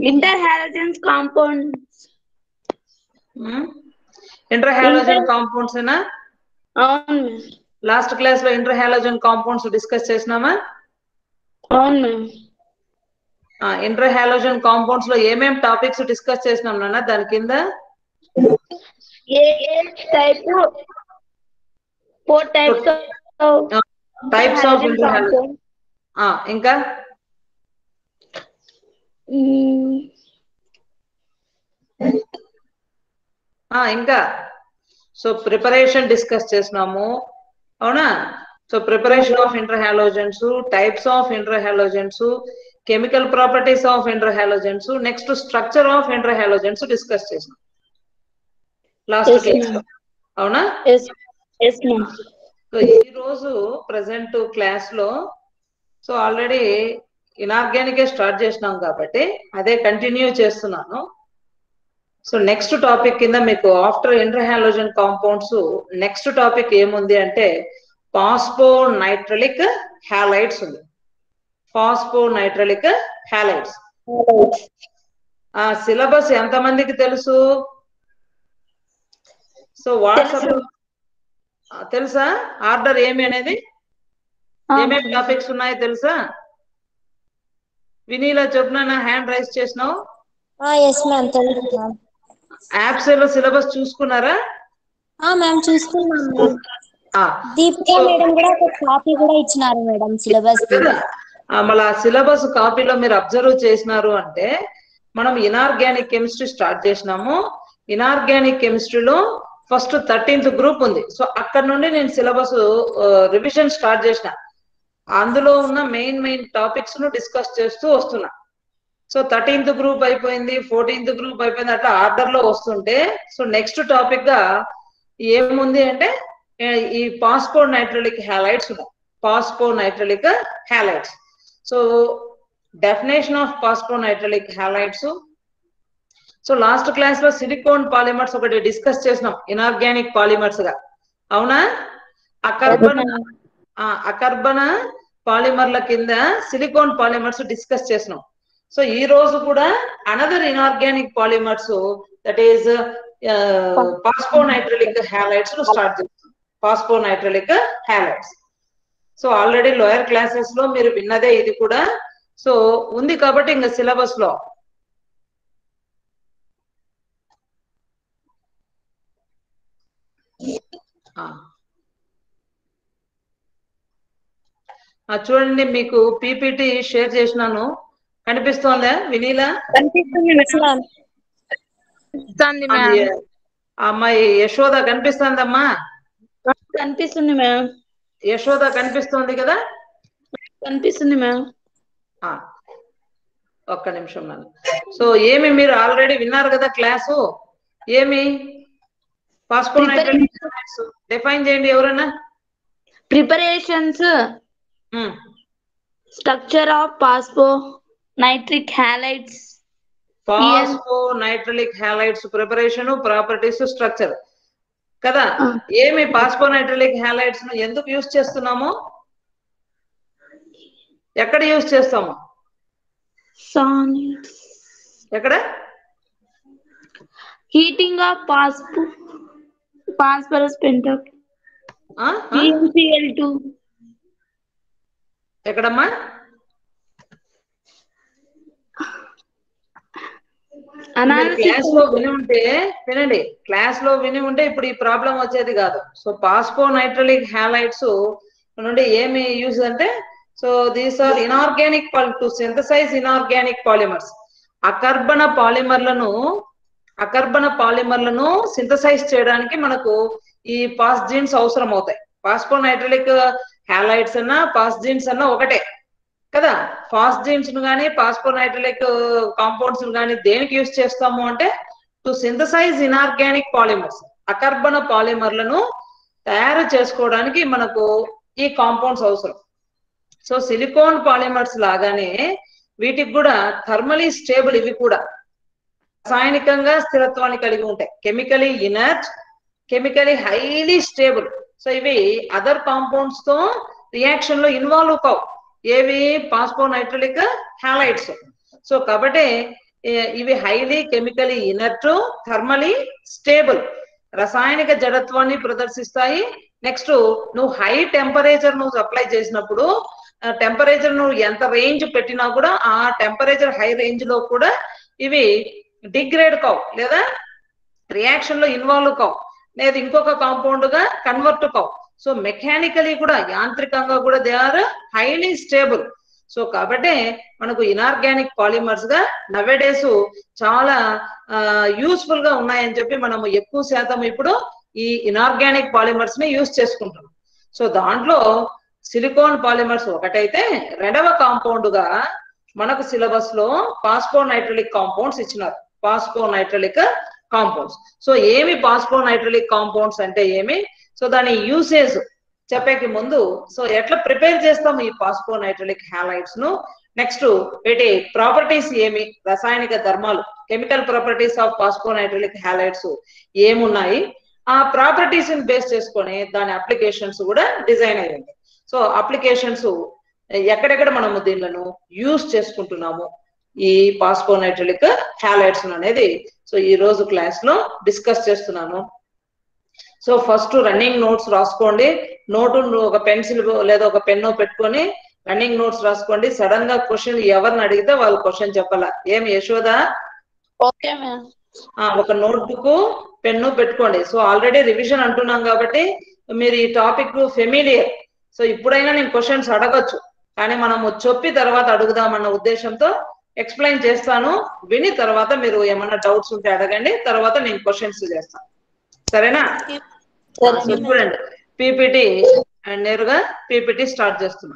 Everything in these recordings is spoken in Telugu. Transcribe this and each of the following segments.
Interhalogens compounds. Interhalogen compounds ఏనా అవును మ్యామ్ లాస్ట్ క్లాస్ లో ఇంటర్ హాలోజన్ కాంపౌండ్స్ డిస్కస్ చేసినామా అవును మ్యామ్ ఇంటర్ హాలోజన్ కాంపౌండ్స్ లో ఏమేం టాపిక్స్ డిస్కస్ చేసినాం నాన్న దాని కింద ఏ type four types types of interhalogen ఇంకా ఆ ఇంకా సో ప్రిపరేషన్ డిస్కస్ చేసినాము అవునా so preparation of interhalogens types of interhalogens chemical properties of interhalogens next structure of interhalogens discuss చేసినాం లాస్ట్ Yes, క్లాస్ ma'am. అవునా ఎస్ ఎస్ మ్యామ్ సో ఈ రోజు ప్రజెంట్ క్లాస్ లో సో ఆల్రెడీ ఇనార్గానికే స్టార్ట్ చేసినాం కాబట్టి అదే కంటిన్యూ చేస్తున్నాను సో నెక్స్ట్ టాపిక్ కింద మీకు after interhalogen compounds next topic ఏముంది అంటే పాస్పో నైట్రలిక్ హ్యాలైట్స్ ఉంది పాస్పో నైట్రలిక్ హ్యాలైట్స్ ఆ సిలబస్ ఎంతమందికి తెలుసు సో వాట్సాప్ తెలుసు. తెలుసా ఆర్డర్ ఏమి అనేది ఏమేమి టాపిక్స్ ఉన్నాయో తెలుసా వినీలా చొప్పున నా హ్యాండ్ రైస్ చేసినావు ఎస్ మ్యామ్ తెలుసు మ్యామ్ యాప్స్ లో సిలబస్ చూసుకున్నారా మ్యామ్ చూసుకున్నాం మ్యామ్ ఆ, దీపికా మేడం కూడా ఒక కాపీ కూడా ఇచ్చినారు మేడం సిలబస్ కదా? ఆ, మళ్ళా సిలబస్ కాపీలో మీరు అబ్జర్వ్ చేసినారు అంటే మనం ఇనార్గానిక్ కెమిస్ట్రీ స్టార్ట్ చేసినాము ఇనార్గానిక్ కెమిస్ట్రీలో ఫస్ట్ థర్టీన్త్ గ్రూప్ ఉంది సో అక్కడ నుండి నేను సిలబస్ రివిజన్ స్టార్ట్ చేసిన అందులో ఉన్న మెయిన్ మెయిన్ టాపిక్స్ ను డిస్కస్ చేస్తూ వస్తున్నా సో థర్టీన్త్ గ్రూప్ అయిపోయింది ఫోర్టీన్త్ గ్రూప్ అయిపోయింది అట్లా ఆర్డర్ లో వస్తుంటే సో నెక్స్ట్ టాపిక్ గా ఏముంది అంటే ఏ, ఈ పాస్పో నైట్రలిక్ హ్యాలైట్స్ ఉన్నాయి phosphonitrilic halides so definition of phosphonitrilic halides so last class లో సిలికోన్ పాలిమర్స్ ఒకటి డిస్కస్ చేసినాం ఇనార్గానిక్ పాలిమర్స్ గా అవునా అకర్బన ఆ, అకర్బన పాలిమర్ల కింద సిలికోన్ పాలిమర్స్ డిస్కస్ చేసినాం సో ఈ రోజు కూడా another inorganic polymers that is phosphonitrilic halides ను స్టార్ట్ చేస్తాం phosphonitrilic halides so already lower classes లో మీరు విన్నదే ఇది కూడా సో ఉంది కాబట్టి ఇంకా సిలబస్ లో ఆ. ఆ, చూడండి మీకు పీపీటీ షేర్ చేసినాను కనిపిస్తోందా వినీలా కనిపిస్తుంది మ్యామ్ కనిపిస్తుంది అది, మ్యామ్ ఆ అమ్మాయి యశోద కనిపిస్తుందమ్మా కనిపిస్తుంది మ్యామ్ యశోద కనిపిస్తోంది కదా కనిపిస్తుంది మ్యామ్ ఆ, ఒక్క నిమిషం నన్ను సో ఏమి మీరు ఆల్రెడీ విన్నారు కదా క్లాసు ఏమి పాస్పోనైట్రలిక్ డిఫైన్ చేయండి ఎవరైనా preparations um, structure of phosphonitric halides phosphonitrilic halides preparation properties structure కదా ఆ. ఏమి పాస్పో నైట్రలిక్ హ్యాలైడ్స్ ను ఎందుకు యూజ్ చేస్తున్నాము ఎక్కడ యూజ్ చేస్తాము సాలిడ్స్ ఎక్కడ heating of phospho phosphorus pentop ఆ? ఆ? PnCl2 ఎక్కడమ్మా analysis క్లాస్ లో విని ఉంటే వినండి క్లాస్ లో విని ఉంటే ఇప్పుడు ఈ ప్రాబ్లం వచ్చేది కాదు సో పాస్పో నైట్రలిక్ హ్యాలైట్స్ నుండి ఏమి యూజ్ అంటే so these are inorganic to synthesize inorganic polymers అకర్బన పాలిమర్లను అకర్బన పాలిమర్లను సింథసైజ్ చేయడానికి మనకు ఈ పాస్ జీన్స్ అవసరం అవుతాయి పాస్పో నైట్రలిక్ హ్యాలైట్స్ అన్నా పాస్ జీన్స్ అన్నా ఒకటే కదా ఫాస్ జీన్స్ ను కానీ పాస్పోనైట్రలిక్ కాంపౌండ్స్ ను కానీ దేనికి యూజ్ చేస్తాము అంటే టు సింథసైజ్ ఇనార్గానిక్ పాలిమర్స్ అకర్బన పాలిమర్లను తయారు చేసుకోవడానికి మనకు ఈ కాంపౌండ్స్ అవసరం సో సిలికాన్ పాలిమర్స్ లాగానే వీటికి కూడా థర్మలీ స్టేబుల్ ఇవి కూడా రసాయనికంగా స్థిరత్వాన్ని కలిగి ఉంటాయి chemically inert chemically highly stable so ఇవి అదర్ కాంపౌండ్స్ తో రియాక్షన్ లో ఇన్వాల్వ్ కావు ఏవి పాస్పోనైట్రలిక్ హ్యాలైట్స్ సో కాబట్టి ఇవి highly chemically inert thermally stable రసాయనిక జడత్వాన్ని ప్రదర్శిస్తాయి నెక్స్ట్ నువ్వు హై టెంపరేచర్ నువ్వు సప్లై చేసినప్పుడు టెంపరేచర్ నువ్వు ఎంత రేంజ్ పెట్టినా కూడా ఆ టెంపరేచర్ హై రేంజ్ లో కూడా ఇవి డిగ్రేడ్ కావు లేదా రియాక్షన్ లో ఇన్వాల్వ్ కావు లేదా ఇంకొక కాంపౌండ్ గా కన్వర్ట్ కావు సో మెకానికలీ కూడా యాంత్రికంగా కూడా they are highly stable so కాబట్టి మనకు ఇనార్గానిక్ పాలిమర్స్ గా నవేడేస్ చాలా యూస్ఫుల్ గా ఉన్నాయని చెప్పి మనము ఎక్కువ శాతం ఇప్పుడు ఈ ఇనార్గానిక్ పాలిమర్స్ ని యూస్ చేసుకుంటున్నాం సో దాంట్లో సిలికాన్ పాలిమర్స్ ఒకటైతే రెండవ కాంపౌండ్ గా మనకు సిలబస్ లో పాస్పో నైట్రలిక్ కాంపౌండ్స్ ఇచ్చినారు పాస్పో నైట్రలిక్ కాంపౌండ్స్ సో ఏమి పాస్పో నైట్రలిక్ కాంపౌండ్స్ అంటే ఏమి సో దాని యూసేజ్ చెప్పేకి ముందు సో ఎట్లా ప్రిపేర్ చేస్తాం ఈ పాస్పో నైట్రలిక్ హ్యాలైడ్స్ ను నెక్స్ట్ వీటి ప్రాపర్టీస్ ఏమి రసాయనిక ధర్మాలు chemical properties of phosphonitrilic halides ఏమున్నాయి ఆ ప్రాపర్టీస్ ని బేస్ చేసుకొని దాని అప్లికేషన్స్ కూడా డిజైన్ అయ్యింది సో అప్లికేషన్స్ ఎక్కడెక్కడ మనము దీనిలను యూస్ చేసుకుంటున్నాము ఈ పాస్పో నైట్రలిక్ హ్యాలైడ్స్ అనేది సో ఈ రోజు క్లాస్ లో డిస్కస్ చేస్తున్నాను సో ఫస్ట్ రన్నింగ్ నోట్స్ రాసుకోండి నోటు ఒక పెన్సిల్ లేదా ఒక పెన్ను పెట్టుకొని రన్నింగ్ నోట్స్ రాసుకోండి సడన్ గా క్వశ్చన్ ఎవరిని అడిగితే వాళ్ళు క్వశ్చన్ చెప్పాలా ఏం యశోద ఓకే మ్యామ్ ఆ, ఒక నోట్ బుక్ పెన్ను పెట్టుకోండి సో ఆల్రెడీ రివిజన్ అంటున్నాం కాబట్టి మీరు ఈ టాపిక్ ఫెమిలియర్ సో ఇప్పుడైనా నేను క్వశ్చన్స్ అడగొచ్చు కానీ మనము చెప్పి తర్వాత అడుగుదామన్న ఉద్దేశంతో ఎక్స్ప్లెయిన్ చేస్తాను విని తర్వాత మీరు ఏమైనా డౌట్స్ ఉంటే అడగండి తర్వాత నేను క్వశ్చన్స్ చేస్తాను సరేనా సో చూడండి పీపీటీ నేరుగా పీపీటీ స్టార్ట్ చేస్తున్నాం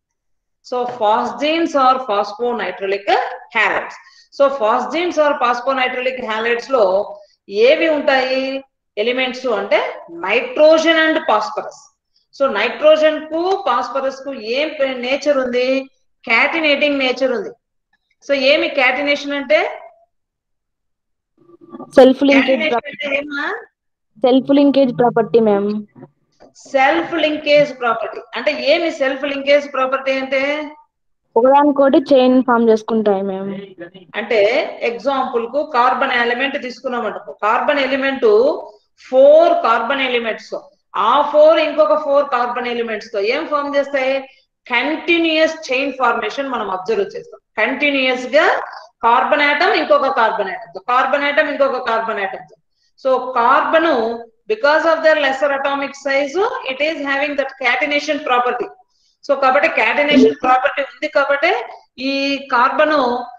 so phosphazenes or phosphonitrilic halides so phosphazenes or phosphonitrilic halides లో ఏవి ఉంటాయి ఎలిమెంట్స్ అంటే nitrogen and phosphorus so nitrogen కు ఫాస్ఫరస్ కు ఏం నేచర్ ఉంది క్యాటినేటింగ్ నేచర్ ఉంది సో ఏమి క్యాటినేషన్ అంటే సెల్ఫ్ లింకేజ్ Catenation అంటే ఏమా self linkage property ma'am self linkage property అంటే ఏమి సెల్ఫ్ లింకేజ్ ప్రాపర్టీ అంటే ఒకదానికోటి చైన్ ఫామ్ చేసుకుంటాయి మ్యామ్ అంటే ఎగ్జాంపుల్ కు కార్బన్ ఎలిమెంట్ తీసుకున్నాం అనుకో carbon element four carbon elements ఆ ఫోర్ ఇంకొక ఫోర్ కార్బన్ ఎలిమెంట్స్ తో ఏం ఫామ్ చేస్తాయి కంటిన్యూస్ చైన్ ఫార్మేషన్ మనం అబ్జర్వ్ చేస్తాం కంటిన్యూస్ గా కార్బన్ ఆటమ్ ఇంకొక కార్బన్ ఆటమ్ కార్బన్ ఆటమ్ ఇంకొక carbon atom so carbon because of their lesser atomic size it is having that catenation property so కాబట్టి క్యాటినేషన్ ప్రాపర్టీ ఉంది కాబట్టి ఈ కార్బన్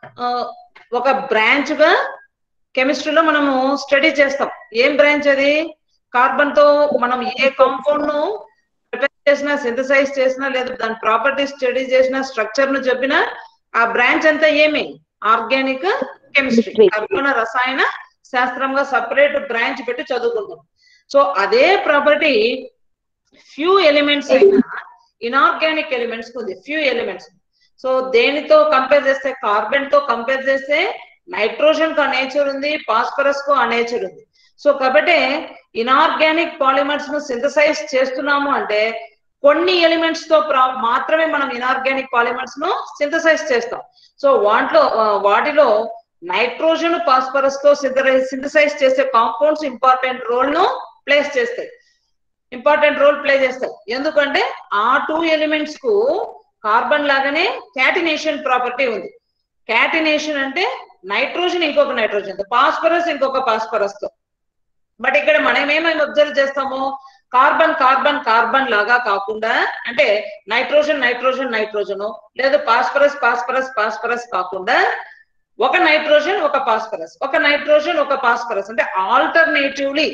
ఒక బ్రాంచ్ గా కెమిస్ట్రీలో మనము స్టడీ చేస్తాం ఏం బ్రాంచ్ అది కార్బన్ తో మనం ఏ కాంపౌండ్ ను ప్రిపేర్ చేసినా సింథసైజ్ చేసినా లేదా దాని ప్రాపర్టీస్ స్టడీ చేసిన స్ట్రక్చర్ ను చెప్పినా ఆ బ్రాంచ్ అంతా ఏమి ఆర్గానిక్ కెమిస్ట్రీ Chemistry. కర్బన రసాయన శాస్త్రంగా సపరేట్ బ్రాంచ్ పెట్టి చదువుకుంటాం సో అదే ప్రాపర్టీ ఫ్యూ ఎలిమెంట్స్ అయినా ఇనార్గానిక్ ఎలిమెంట్స్ ఉంది ఫ్యూ ఎలిమెంట్స్ సో దేనితో కంపేర్ చేస్తే కార్బన్ తో కంపేర్ చేస్తే నైట్రోజన్ కు ఆ నేచర్ ఉంది ఫాస్ఫరస్ కు ఆ నేచర్ ఉంది సో కాబట్టి ఇనార్గానిక్ పాలిమర్స్ ను సింథసైజ్ చేస్తున్నాము అంటే కొన్ని ఎలిమెంట్స్ తో ప్రా- మాత్రమే మనం ఇనార్గానిక్ పాలిమర్స్ ను సింథసైజ్ చేస్తాం సో వాటిలో ఆ, వాటిలో నైట్రోజన్ ఫాస్ఫరస్ తో సింథసైజ్ చేసే కాంపౌండ్స్ ఇంపార్టెంట్ రోల్ ను ప్లేస్ చేస్తాయి ఇంపార్టెంట్ రోల్ ప్లే చేస్తాయి ఎందుకంటే ఆ టూ ఎలిమెంట్స్ కు కార్బన్ లాగానే క్యాటినేషన్ ప్రాపర్టీ ఉంది క్యాటినేషన్ అంటే నైట్రోజన్ ఇంకొక నైట్రోజన్ ఫాస్ఫరస్ ఇంకొక ఫాస్ఫరస్ తో బట్ ఇక్కడ మనం ఏమేమి అబ్జర్వ్ చేస్తాము కార్బన్ కార్బన్ కార్బన్ లాగా కాకుండా అంటే నైట్రోజన్ నైట్రోజన్ నైట్రోజన్ లేదా ఫాస్ఫరస్ ఫాస్ఫరస్ ఫాస్ఫరస్ కాకుండా ఒక నైట్రోజన్ ఒక ఫాస్ఫరస్ ఒక నైట్రోజన్ ఒక ఫాస్ఫరస్ అంటే ఆల్టర్నేటివ్లీ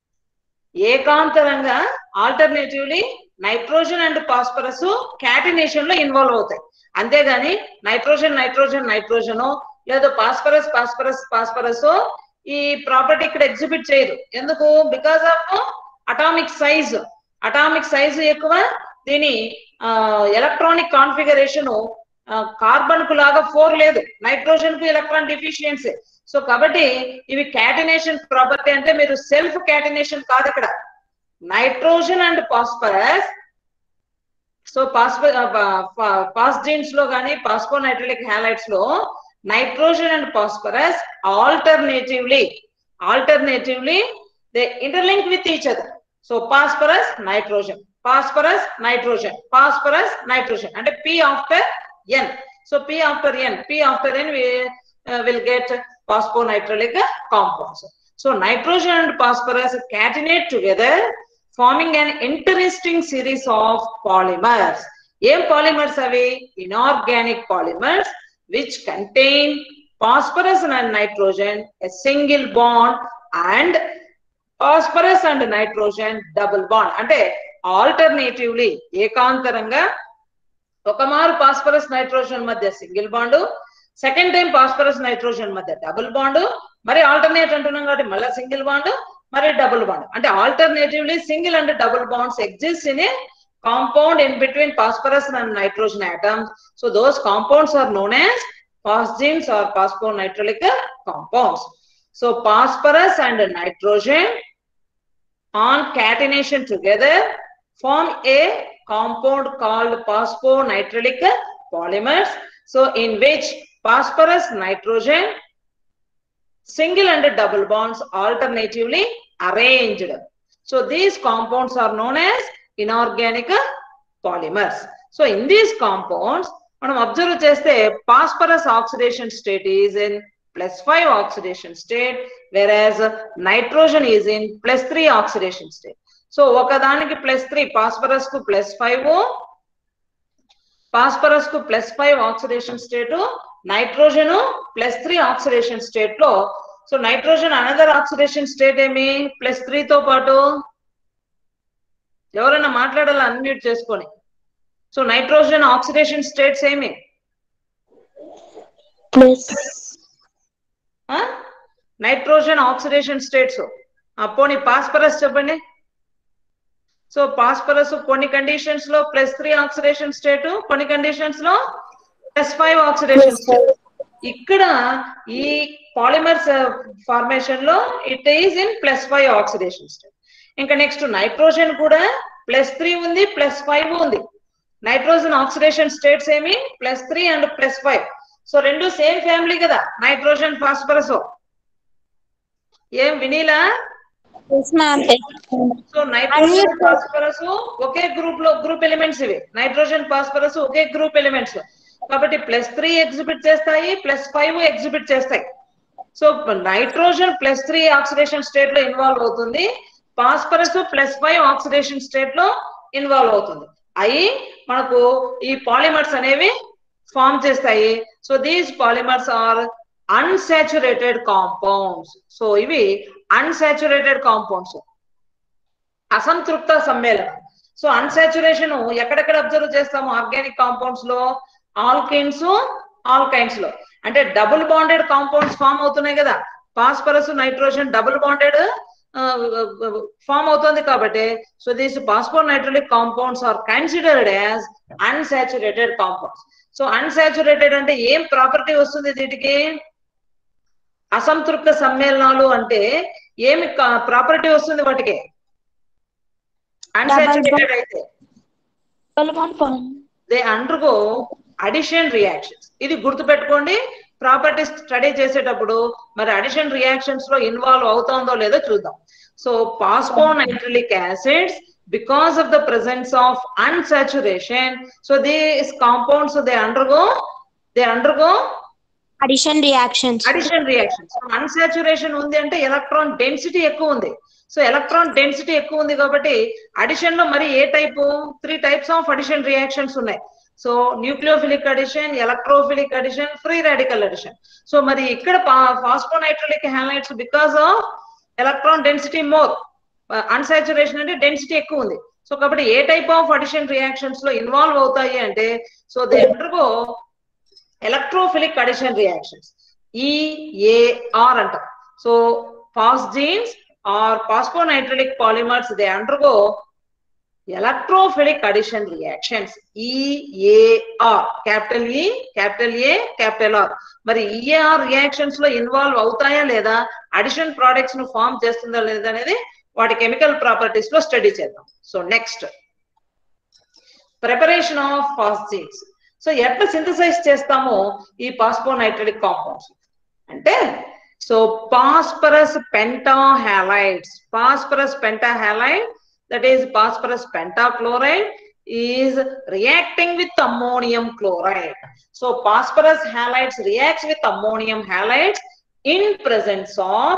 ఏకాంతరంగా alternatively nitrogen and phosphorus catenation లో ఇన్వాల్వ్ అవుతాయి అంతేగాని నైట్రోజన్ నైట్రోజన్ నైట్రోజన్ లేదా ఫాస్ఫరస్ ఫాస్ఫరస్ ఫాస్ఫరస్ ఈ ప్రాపర్టీ ఇక్కడ ఎగ్జిబిట్ చేయదు ఎందుకు because of atomic size atomic size ఎక్కువ దీని ఎలక్ట్రానిక్ కాన్ఫిగరేషన్ కార్బన్ కు లాగా ఫోర్ లేదు నైట్రోజన్ కు ఎలక్ట్రాన్ డిఫిషియన్సీ సో కాబట్టి ఇవి క్యాటినేషన్ ప్రాపర్టీ అంటే మీరు సెల్ఫ్ క్యాటినేషన్ కాదు ఇక్కడ నైట్రోజన్ అండ్ ఫాస్ఫరస్ సో పాస్ప పాస్జీన్స్ లో కానీ పాస్పో నైట్రలిక్ హ్యాలైట్స్ లో nitrogen and phosphorus alternatively alternatively they interlink with each other so phosphorus nitrogen phosphorus nitrogen phosphorus nitrogen and p after n so p after n p after n we uh, will get phosphonitrile compounds so nitrogen and phosphorus catenate together forming an interesting series of polymers ఏం పాలిమర్స్ అవి inorganic polymers which contain phosphorus and nitrogen a single bond and phosphorus and nitrogen double bond అంటే ఆల్టర్నేటివ్లీ ఏకాంతరంగా ఒక మారు ఫాస్ఫరస్ నైట్రోజన్ మధ్య single bond second time phosphorus nitrogen మధ్య డబుల్ బాండ్ మరి ఆల్టర్నేట్ అంటున్నాం కాబట్టి మళ్ళీ సింగిల్ బాండ్ మరి డబుల్ బాండ్ అంటే alternatively single and double bonds exist in a compound in between phosphorus and nitrogen atoms. So those compounds are known as phosgenes or phosphonitrile compounds. So phosphorus and nitrogen on catenation together form a compound called phosphonitrile polymers. So in which phosphorus, nitrogen, single and double bonds alternatively arranged. So these compounds are known as inorganic polymers so in these compounds మనం అబ్జర్వ్ చేస్తే phosphorus oxidation state is in plus five oxidation state whereas nitrogen is in plus three oxidation state so ఒకదానికి ప్లస్ త్రీ ఫాస్ఫరస్ కు ప్లస్ ఫైవ్ ఫాస్ఫరస్ కు plus five oxidation state nitrogen plus three oxidation state లో so nitrogen another oxidation state ఏమి ప్లస్ త్రీ తో పాటు ఎవరైనా మాట్లాడాలి అన్మ్యూట్ చేసుకొని సో నైట్రోజన్ ఆక్సిడేషన్ స్టేట్స్ ఏమి ప్లస్ నైట్రోజన్ ఆక్సిడేషన్ స్టేట్స్ పోనీ పాస్పరస్ చెప్పండి సో పాస్పరస్ కొన్ని కండిషన్స్ లో ప్లస్ త్రీ ఆక్సిడేషన్ స్టేట్ కొన్ని కండిషన్స్ లో ప్లస్ ఫైవ్ ఆక్సిడేషన్ స్టేట్ ఇక్కడ ఈ పాలిమర్స్ ఫార్మేషన్ లో it is in plus five oxidation state ఇంకా నెక్స్ట్ నైట్రోజన్ కూడా ప్లస్ త్రీ ఉంది ప్లస్ ఫైవ్ ఉంది నైట్రోజన్ ఆక్సిడేషన్ స్టేట్స్ ఏమి plus three and plus five so రెండు సేమ్ ఫ్యామిలీ కదా నైట్రోజన్ ఫాస్ఫరస్ ఏం Vineela yes ma'am so nitrogen phosphorus ఒకే గ్రూప్ లో గ్రూప్ ఎలిమెంట్స్ ఇవి నైట్రోజన్ ఫాస్ఫరస్ ఒకే గ్రూప్ ఎలిమెంట్స్ కాబట్టి ప్లస్ త్రీ ఎగ్జిబిట్ చేస్తాయి ప్లస్ ఫైవ్ ఎగ్జిబిట్ చేస్తాయి so nitrogen plus three oxidation state లో ఇన్వాల్వ్ అవుతుంది phosphorus plus five oxidation state లో ఇన్వాల్వ్ అవుతుంది అయి మనకు ఈ పాలిమర్స్ అనేవి ఫామ్ చేస్తాయి so these polymers are unsaturated compounds so ఇవి అన్సాచురేటెడ్ కాంపౌండ్స్ అసంతృప్త సమ్మేళనం సో అన్సాచురేషన్ ఎక్కడెక్కడ అబ్జర్వ్ చేస్తాము ఆర్గానిక్ కాంపౌండ్స్ లో ఆల్కిన్స్ ఆల్కైన్స్ లో అంటే డబుల్ బాండెడ్ కాంపౌండ్స్ ఫామ్ అవుతున్నాయి కదా phosphorus nitrogen double bonded form అవుతుంది కాబట్టి so these phosphonitrilic compounds are considered as unsaturated compounds so unsaturated అంటే ఏం ప్రాపర్టీ వస్తుంది వీటికి అసంతృప్త సమ్మేళనాలు అంటే ఏమి ప్రాపర్టీ వస్తుంది వాటికి అన్సాచురేటెడ్ అయితే దే అండర్గో అడిషన్ రియాక్షన్స్ ఇది గుర్తుపెట్టుకోండి ప్రాపర్టీస్ స్టడీ చేసేటప్పుడు మరి అడిషన్ రియాక్షన్స్ లో ఇన్వాల్వ్ అవుతుందో లేదో చూద్దాం so phosphonitrilic acids because of the presence of unsaturation so these compounds they undergo they undergo addition reactions addition reactions unsaturation ఉంది అంటే ఎలక్ట్రాన్ డెన్సిటీ ఎక్కువ ఉంది సో ఎలక్ట్రాన్ డెన్సిటీ ఎక్కువ ఉంది కాబట్టి అడిషన్ లో మరి ఏ type three types of addition reactions ఉన్నాయి so nucleophilic addition electrophilic addition free radical addition so మరి ఇక్కడ phosphonitrilic halides because of electron density more unsaturation అంటే డెన్సిటీ ఎక్కువ ఉంది సో కాబట్టి ఏ టైప్ ఆఫ్ అడిషన్ రియాక్షన్స్ లో ఇన్వాల్వ్ అవుతాయి అంటే so they undergo electrophilic addition reactions EAR అంటాం so phosphazenes or phosphonitrilic polymers they undergo electrophilic addition reactions EAR capital E capital A capital R మరి ఈఏఆర్ రియాక్షన్స్ లో ఇన్వాల్వ్ అవుతాయా లేదా అడిషన్ ప్రోడక్ట్స్ ను ఫామ్ చేస్తుందా లేదా అనేది వాటి కెమికల్ ప్రాపర్టీస్ లో స్టడీ చేద్దాం so next preparation of phosphazenes so ఎట్లా సింథసైజ్ చేస్తామో ఈ పాస్పోనైట్రిక్ కాంపౌండ్స్ అంటే so phosphorus pentahalides phosphorus pentahalide that is phosphorus pentachloride is reacting with ammonium chloride. So phosphorus halides reacts with ammonium halides in presence of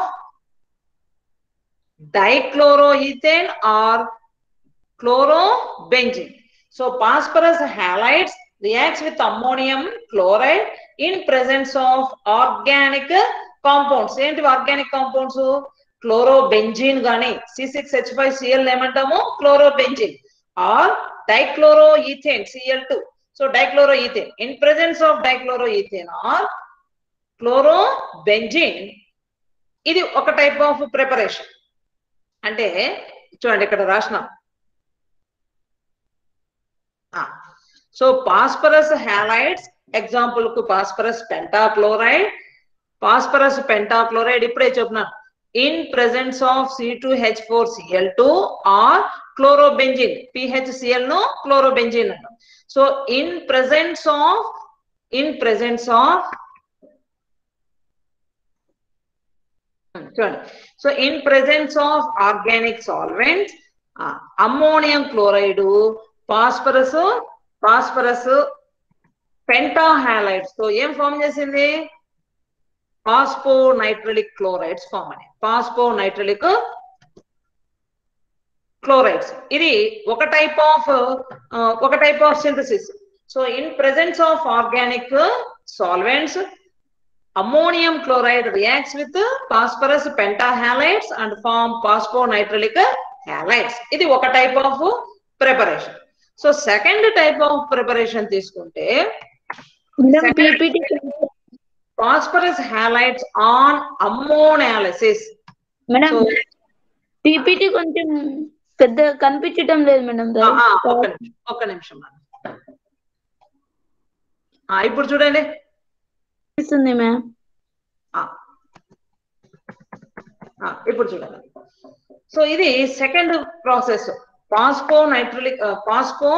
dichloroethane or chlorobenzene. So phosphorus halides reacts with ammonium chloride in presence of organic compounds. ఏంటి ఆర్గానిక్ కాంపౌండ్స్ క్లోరోబెంజిన్ గాని C six H five CL ఏమంటాము chlorobenzene or dichloroethane Cl2. So dichloroethane. In presence of dichloroethane or chlorobenzene, ఇది ఒక టైప్ ఆఫ్ ప్రిపరేషన్ అంటే చూడండి ఇక్కడ రాసిన సో పాస్పరస్ హ్యాలైడ్స్ ఎగ్జాంపుల్ కు పాస్పరస్ పెంటాక్లోరైడ్ పాస్పరస్ పెంటాక్లోరైడ్ ఇప్పుడే చెప్తున్నాను in presence of C two H four CL two or chlorobenzene PHCL ను క్లోరోబెంజిన్ అంటాం so in presence of in presence of చూడండి so in presence of organic solvents ammonium chloride phosphorus phosphorus pentahalides తో ఏం ఫామ్ చేసింది పాస్పో నైట్రలిక్ క్లోరైడ్స్ ఫామ్ అని పాస్పో నైట్రలిక్ క్లోరైడ్స్ ఇది ఒక టైప్ ఆఫ్ ఒక type of synthesis so in presence of organic solvents ammonium chloride reacts with phosphorus pentahalides and form phosphonitrilic halides ఇది ఒక type of preparation so second type of preparation తీసుకుంటే madam PPT phosphorus halides on ammonolysis madam so PPT కొంచెం పెద్ద కనిపించడం లేదు మేడం ఆ, ఆ, ఒక్క నిమిషం ఒక్క నిమిషం మేడం. ఆ, ఇప్పుడు చూడండి కనిపిస్తుంది మ్యామ్ ఆ. ఆ, ఇప్పుడు చూడండి సో ఇది second process phosphonitrilic phospho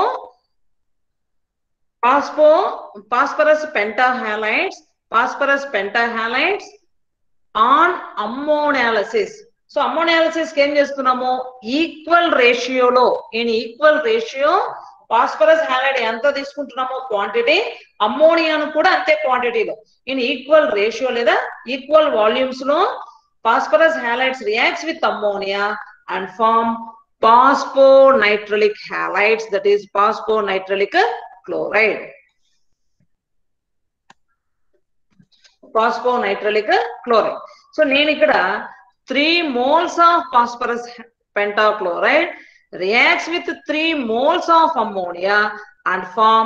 phospho phosphorus pentahalides phosphorus pentahalides on ammonolysis so ammonolysis ఏం చేస్తున్నాము ఈక్వల్ రేషియోలో in equal ratio phosphorus halide ఎంత తీసుకుంటున్నామో క్వాంటిటీ అమ్మోనియాను కూడా అంతే క్వాంటిటీలో ఇన్ ఈక్వల్ రేషియో లేదా ఈక్వల్ వాల్యూమ్స్ లో phosphorus halides reacts with ammonia and form phosphonitrile halides that is phosphonitrile chloride phosphonitrile chloride so నేను ఇక్కడ three moles of phosphorus pentachloride reacts with three moles of ammonia and form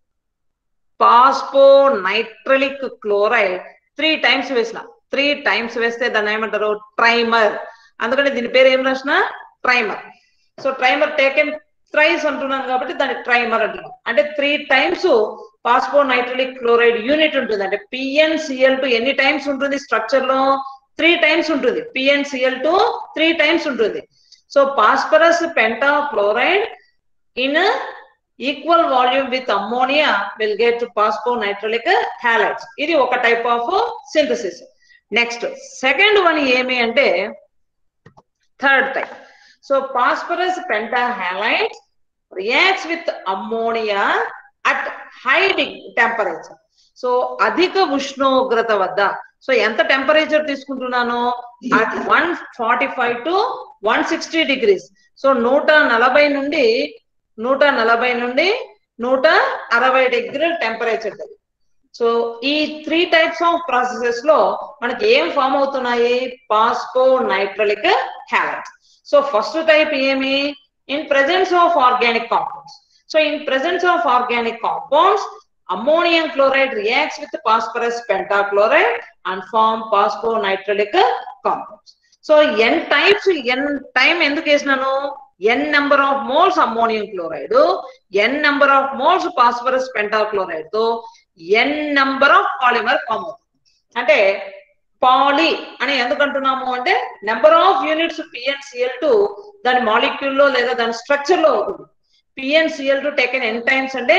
phosphonitrile chloride three times వేసిన త్రీ టైమ్స్ వేస్తే దాన్ని ఏమంటారు ట్రైమర్ అందుకని దీని పేరు ఏం రాసిన trimer so trimer taken thrice అంటున్నాను కాబట్టి దాన్ని ట్రైమర్ అంటున్నాం అంటే three times phosphonitrilic chloride unit ఉంటుంది అంటే పిఎన్సిఎల్ టు ఎన్ని టైమ్స్ ఉంటుంది స్ట్రక్చర్ లో త్రీ టైమ్స్ ఉంటుంది పిఎన్సిఎల్ టు త్రీ టైమ్స్ ఉంటుంది so phosphorus pentachloride in equal volume with ammonia will get phosphonitrilic halides ఇది ఒక type of synthesis next second one ఏమి అంటే third type so phosphorus pentahalides reacts with ammonia at high temperature so అధిక ఉష్ణోగ్రత వద్ద సో ఎంత టెంపరేచర్ తీసుకుంటున్నాను at one forty five to one sixty degrees so నూట నలభై నుండి నూట నలభై నుండి నూట అరవై డిగ్రీల టెంపరేచర్ సో ఈ త్రీ టైప్స్ ఆఫ్ ప్రాసెసెస్ లో మనకి ఏం ఫామ్ అవుతున్నాయి phosphonitrilic halides so first type ఏమి in presence of organic compounds so in presence of organic compounds ammonium chloride reacts with phosphorus pentachloride and form phosphonitrilic compounds so N types N time ఎందుకు వేసినాను N number of moles ammonium chloride N number of moles phosphorus pentachloride తో N number of polymer form అవుతుంది అంటే పాలి అని ఎందుకు అంటున్నాము అంటే number of units PNCL two దాని మాలిక్యూల్ లో లేదా దాని స్ట్రక్చర్ లో అవుతుంది PNCL two taken N times అంటే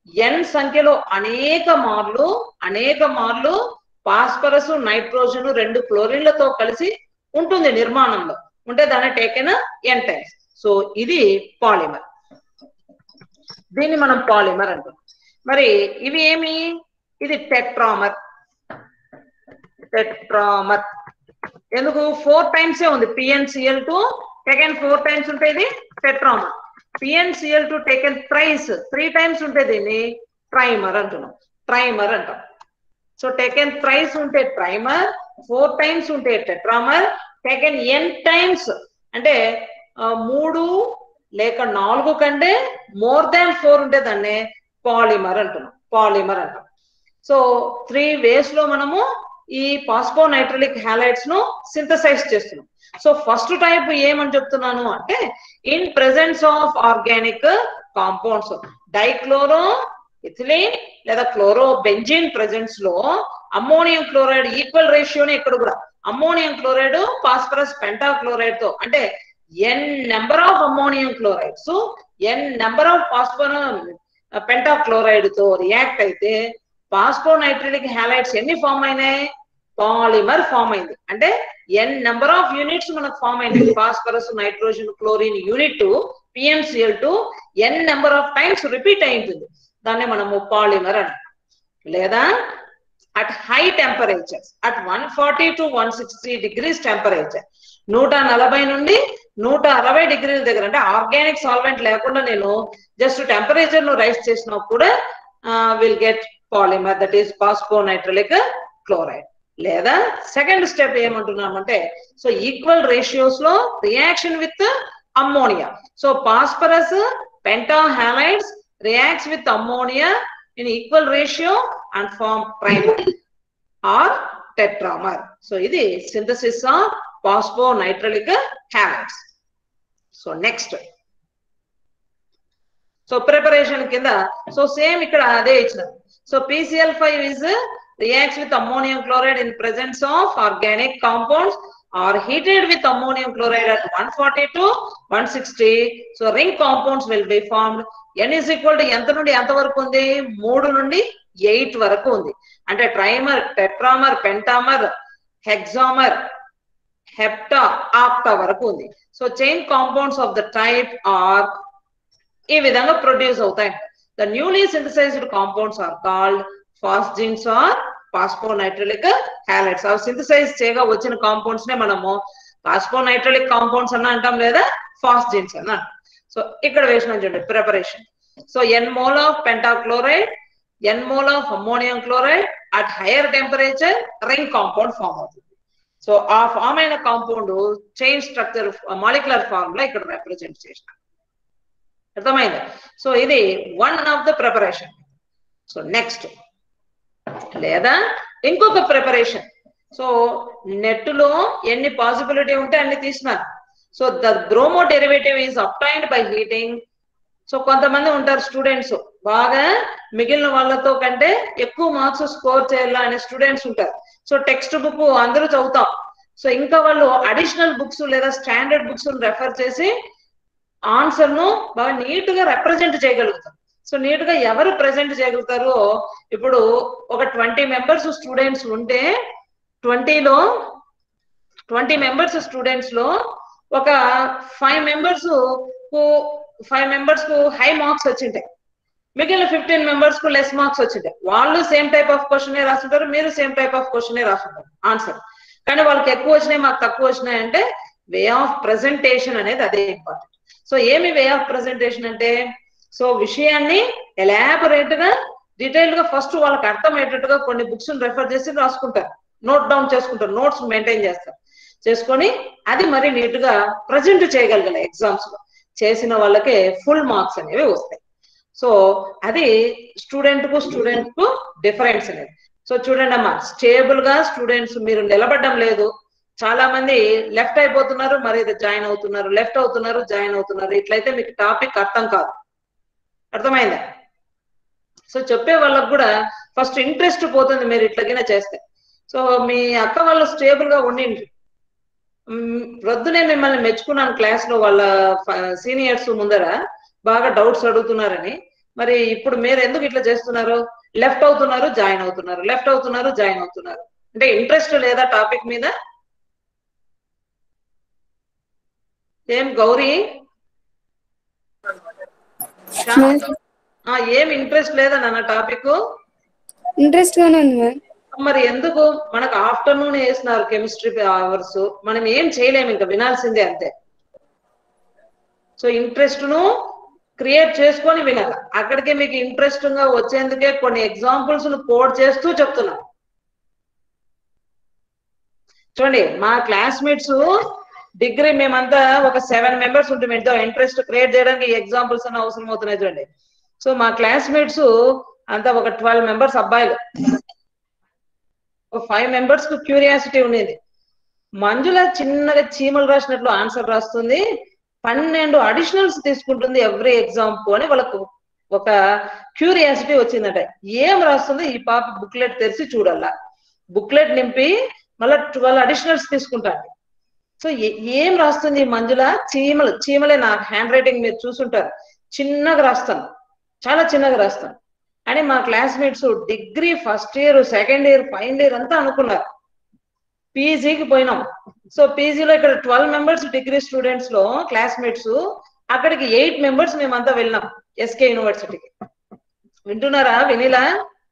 ఎన్ సంఖ్యలో అనేక మార్లు అనేక మార్లు పాస్పరస్ నైట్రోజన్ రెండు క్లోరిన్లతో కలిసి ఉంటుంది నిర్మాణంలో ఉంటే దాన్ని టేకెన్ ఎన్ టైమ్స్ సో ఇది పాలిమర్ దీన్ని మనం పాలిమర్ అంటాం మరి ఇవి ఏమి ఇది టెట్రామర్ టెట్రామర్ ఎందుకు ఫోర్ టైమ్స్ ఉంది PNCL two taken four times ఉంటే ఇది tetramer PNCL two taken thrice three times ఉంటే దీన్ని ట్రైమర్ అంటున్నాం ట్రైమర్ అంటాం సో టేకెన్ థ్రైస్ ఉంటే ట్రైమర్ ఫోర్ టైమ్స్ ఉంటే టెట్రామర్ టేకెన్ ఎన్ టైమ్స్ అంటే ఆ, మూడు లేక నాలుగు కంటే మోర్ దాన్ ఫోర్ ఉంటే దాన్ని పాలిమర్ అంటున్నాం పాలిమర్ అంటాం సో త్రీ వేస్ లో మనము ఈ పాస్పోనైట్రలిక్ హ్యాలైడ్స్ ను సింథసైజ్ చేస్తున్నాం సో ఫస్ట్ టైప్ ఏమని చెప్తున్నాను అంటే in presence of organic compounds dichloroethylene లేదా క్లోరో బెంజిన్ ప్రెసెన్స్ లో అమ్మోనియం క్లోరైడ్ ఈక్వల్ రేషియోని ఇక్కడ కూడా అమ్మోనియం క్లోరైడ్ ఫాస్ఫరస్ పెంటాక్లోరైడ్ తో అంటే N number of ammonium chlorides N number of phosphor pentachloride తో రియాక్ట్ అయితే పాస్పోనైట్రిలిక్ హ్యాలైడ్స్ ఎన్ని ఫామ్ అయినాయి పాలిమర్ ఫామ్ అయింది అంటే ఎన్ నెంబర్ ఆఫ్ యూనిట్స్ మనకు ఫామ్ అయింది phosphorus nitrogen chlorine unit PMCL two N number of times repeat అయింటుంది దాన్ని మనము పాలిమర్ అంటాం లేదా at high temperatures at one forty to one sixty degrees temperature నూట నలభై నుండి నూట అరవై డిగ్రీల దగ్గర అంటే ఆర్గానిక్ సాల్వెంట్ లేకుండా నేను జస్ట్ టెంపరేచర్ ను రైస్ చేసినా కూడా will get polymer that is phosphonitrilic chloride లేదా సెకండ్ స్టెప్ ఏమంటున్నామంటే సో ఈక్వల్ రేషియోస్ లో reaction with ammonia so phosphorus pentahalides reacts with ammonia in equal ratio and form trimer or tetramer so ఇది synthesis of phosphonitrilic halides so next so preparation కింద సో సేమ్ ఇక్కడ అదే ఇచ్చినారు so PCL five is reacts with ammonium chloride in presence of organic compounds or heated with ammonium chloride at one forty to one sixty so ring compounds will be formed N is equal to ఎంత నుండి ఎంత వరకు ఉంది మూడు నుండి ఎయిట్ వరకు ఉంది అంటే trimer tetramer pentamer hexamer hepta octa వరకు ఉంది so chain compounds of the type are ఈ విధంగా ప్రొడ్యూస్ అవుతాయి the newly synthesized compounds are called phosphazenes or phosphonitrilic halides అవి సింథసైజ్ చేయగా వచ్చిన కాంపౌండ్స్ నే మనము పాస్పోనైట్రలిక్ కాంపౌండ్స్ అన్న అంటాం లేదా ఫాస్జిన్స్ అన్న సో ఇక్కడ వేసిన చూడండి preparation so N mole of pentachloride N mole of ammonium chloride at higher temperature ring compound form అవుతుంది సో ఆ ఫామ్ అయిన compound chain structure molecular form లో ఇక్కడ రిప్రజెంట్ చేసిన అర్థమైంది సో ఇది one of the preparation so next లేదా ఇంకొక ప్రిపరేషన్ సో నెట్ లో ఎన్ని పాసిబిలిటీ ఉంటే అన్ని తీసినారు so the bromo derivative is obtained by heating so కొంతమంది ఉంటారు స్టూడెంట్స్ బాగా మిగిలిన వాళ్ళతో కంటే ఎక్కువ మార్క్స్ స్కోర్ చేయాలా అనే స్టూడెంట్స్ ఉంటారు సో టెక్స్ట్ బుక్ అందరూ చదువుతాం సో ఇంకా వాళ్ళు అడిషనల్ బుక్స్ లేదా స్టాండర్డ్ బుక్స్ రెఫర్ చేసి ఆన్సర్ ను బాగా నీట్ గా రిప్రజెంట్ చేయగలుగుతాం సో నీట్ గా ఎవరు ప్రెజెంట్ చేయగలుగుతారో ఇప్పుడు ఒక ట్వంటీ మెంబర్స్ స్టూడెంట్స్ ఉంటే ట్వంటీలో ట్వంటీ మెంబర్స్ స్టూడెంట్స్ లో ఒక ఫైవ్ మెంబర్స్ కు ఫైవ్ మెంబర్స్ కు హై మార్క్స్ వచ్చింటాయి మిగిలిన ఫిఫ్టీన్ మెంబర్స్ కు లెస్ మార్క్స్ వచ్చింటాయి వాళ్ళు సేమ్ టైప్ ఆఫ్ క్వశ్చన్ రాస్తుంటారు మీరు సేమ్ టైప్ ఆఫ్ క్వశ్చన్ రాస్తుంటారు ఆన్సర్ కానీ వాళ్ళకి ఎక్కువ వచ్చినాయి మాకు తక్కువ వచ్చినాయి అంటే వే ఆఫ్ ప్రెజెంటేషన్ అనేది అదే ఇంపార్టెంట్ సో ఏమి వే ఆఫ్ ప్రెజెంటేషన్ అంటే సో విషయాన్ని ఎలాబొరేట్ గా డీటెయిల్ గా ఫస్ట్ వాళ్ళకి అర్థమయ్యేటట్టుగా కొన్ని బుక్స్ రెఫర్ చేసి రాసుకుంటారు నోట్ డౌన్ చేసుకుంటారు నోట్స్ మెయింటైన్ చేస్తారు చేసుకొని అది మరి నీట్ గా ప్రజెంట్ చేయగలగాలి ఎగ్జామ్స్ లో చేసిన వాళ్ళకే ఫుల్ మార్క్స్ అనేవి వస్తాయి సో అది స్టూడెంట్ కు స్టూడెంట్ కు డిఫరెన్స్ అనేది సో చూడండి అమ్మా స్టేబుల్ గా స్టూడెంట్స్ మీరు నిలబడడం లేదు చాలా మంది లెఫ్ట్ అయిపోతున్నారు మరి జాయిన్ అవుతున్నారు లెఫ్ట్ అవుతున్నారు జాయిన్ అవుతున్నారు ఇట్లయితే మీకు టాపిక్ అర్థం కాదు అర్థమైందా సో చెప్పే వాళ్ళకు కూడా ఫస్ట్ ఇంట్రెస్ట్ పోతుంది మీరు ఇట్లాగినా చేస్తే సో మీ అక్క వాళ్ళు స్టేబుల్ గా ఉండిండ్రు ప్రొద్దునే మిమ్మల్ని మెచ్చుకున్నాను క్లాస్ లో వాళ్ళ సీనియర్స్ ముందర బాగా డౌట్స్ అడుగుతున్నారని మరి ఇప్పుడు మీరు ఎందుకు ఇట్లా చేస్తున్నారు లెఫ్ట్ అవుతున్నారు జాయిన్ అవుతున్నారు లెఫ్ట్ అవుతున్నారు జాయిన్ అవుతున్నారు అంటే ఇంట్రెస్ట్ లేదా టాపిక్ మీద ఏం గౌరీ ఆ, ఏం ఇంట్రెస్ట్ లేదా నాన్న టాపిక్ ఇంట్రెస్ట్ గానే ఉంది మ్యామ్ మరి ఎందుకు మనకు ఆఫ్టర్నూన్ వేసినారు కెమిస్ట్రీ అవర్స్ మనం ఏం చేయలేము ఇంకా వినాల్సిందే అంతే సో ఇంట్రెస్ట్ ను క్రియేట్ చేసుకొని వినాలి అక్కడికే మీకు ఇంట్రెస్ట్ గా వచ్చేందుకే కొన్ని ఎగ్జాంపుల్స్ ను కోడ్ చేస్తూ చెప్తున్నా చూడండి మా క్లాస్మేట్స్ డిగ్రీ మేమంతా ఒక సెవెన్ మెంబర్స్ ఉంటుంది ఎంతో ఇంట్రెస్ట్ క్రియేట్ చేయడానికి ఎగ్జాంపుల్స్ అని అవసరం అవుతున్నాయి చూడండి సో మా క్లాస్మేట్స్ అంతా ఒక ట్వెల్వ్ మెంబర్స్ అబ్బాయిలు ఒక ఫైవ్ మెంబర్స్ కు క్యూరియాసిటీ ఉండేది మంజుల చిన్నగా చీమలు రాసినట్లు ఆన్సర్ రాస్తుంది పన్నెండు అడిషనల్స్ తీసుకుంటుంది ఎవ్రీ ఎగ్జామ్ అని వాళ్ళకు ఒక క్యూరియాసిటీ వచ్చిందట ఏం రాస్తుంది ఈ పాప బుక్లెట్ తెరిచి చూడాలా బుక్లెట్ నింపి మళ్ళీ ట్వెల్వ్ అడిషనల్స్ తీసుకుంటాను సో ఏ- ఏం రాస్తుంది ఈ మంజుల చీమలు చీమలే నా హ్యాండ్ రైటింగ్ మీరు చూసుంటారు చిన్నగా రాస్తాను చాలా చిన్నగా రాస్తాను అని మా classmates degree first year second year final year అంతా అనుకున్నారు పీజీకి పోయినాం సో పీజీలో ఇక్కడ ట్వెల్వ్ మెంబర్స్ డిగ్రీ స్టూడెంట్స్ లో క్లాస్మేట్స్ అక్కడికి ఎయిట్ మెంబర్స్ మేమంతా వెళ్ళినాం ఎస్కే యూనివర్సిటీకి వింటున్నారా వినిలా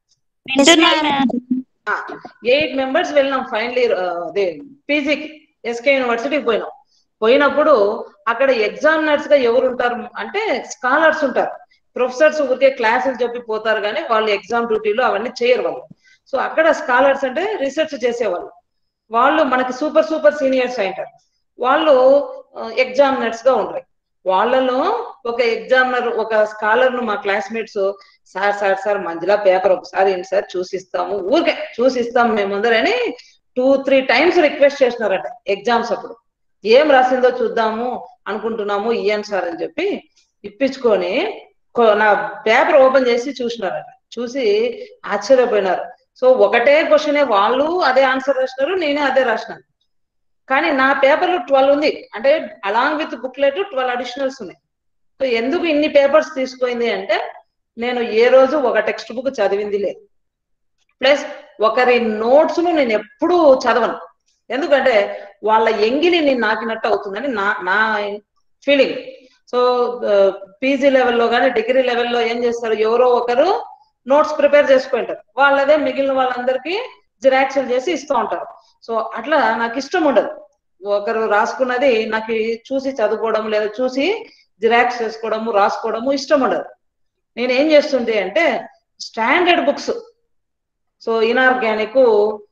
ఎయిట్ మెంబర్స్ వెళ్ళినాం ఫైనల్ ఇయర్ అదే పీజీకి ఎస్కే యూనివర్సిటీకి పోయినాం పోయినప్పుడు అక్కడ ఎగ్జామినర్స్ గా ఎవరు ఉంటారు అంటే స్కాలర్స్ ఉంటారు ప్రొఫెసర్స్ ఊరికే క్లాసులు చెప్పి పోతారు కానీ వాళ్ళు ఎగ్జామ్ డ్యూటీలు అవన్నీ చేయరు వాళ్ళు సో అక్కడ స్కాలర్స్ అంటే రీసెర్చ్ చేసేవాళ్ళు వాళ్ళు మనకి సూపర్ సూపర్ సీనియర్స్ అయింటారు వాళ్ళు ఎగ్జామినర్స్ గా ఉంటారు వాళ్ళలో ఒక ఎగ్జామినర్ ఒక స్కాలర్ ను మా classmates sir sir sir Manjula paper ఒకసారి ఏంటి సార్ చూసిస్తాము ఊరికే చూసిస్తాం మేము ముందరని టూ త్రీ టైమ్స్ రిక్వెస్ట్ చేసినారట ఎగ్జామ్స్ అప్పుడు ఏం రాసిందో చూద్దాము అనుకుంటున్నాము ఇయ్యండి సార్ అని చెప్పి ఇప్పించుకొని కొ- నా పేపర్ ఓపెన్ చేసి చూసినారట చూసి ఆశ్చర్యపోయినారు సో ఒకటే క్వశ్చనే వాళ్ళు అదే ఆన్సర్ రాసినారు నేనే అదే రాసినాను కానీ నా పేపర్ లో ట్వెల్వ్ ఉంది అంటే along with booklet twelve additionals ఉన్నాయి సో ఎందుకు ఇన్ని పేపర్స్ తీసుకుంది అంటే నేను ఏ రోజు ఒక టెక్స్ట్ బుక్ చదివింది లేదు ప్లస్ ఒకరి నోట్స్ ను నేను ఎప్పుడూ చదవను ఎందుకంటే వాళ్ళ ఎంగిలి నేను నాకినట్టు అవుతుందని నా నా ఫీలింగ్ సో పీజీ లెవెల్లో కానీ డిగ్రీ లెవెల్లో ఏం చేస్తారు ఎవరో ఒకరు నోట్స్ ప్రిపేర్ చేసుకుంటారు వాళ్ళదే మిగిలిన వాళ్ళందరికీ జిరాక్స్లు చేసి ఇస్తూ ఉంటారు సో అట్లా నాకు ఇష్టం ఉండదు ఒకరు రాసుకున్నది నాకు చూసి చదువుకోవడం లేదా చూసి జిరాక్స్ చేసుకోవడము రాసుకోవడము ఇష్టం ఉండదు నేను ఏం చేస్తుంటే అంటే స్టాండర్డ్ బుక్స్ సో ఇనార్గానిక్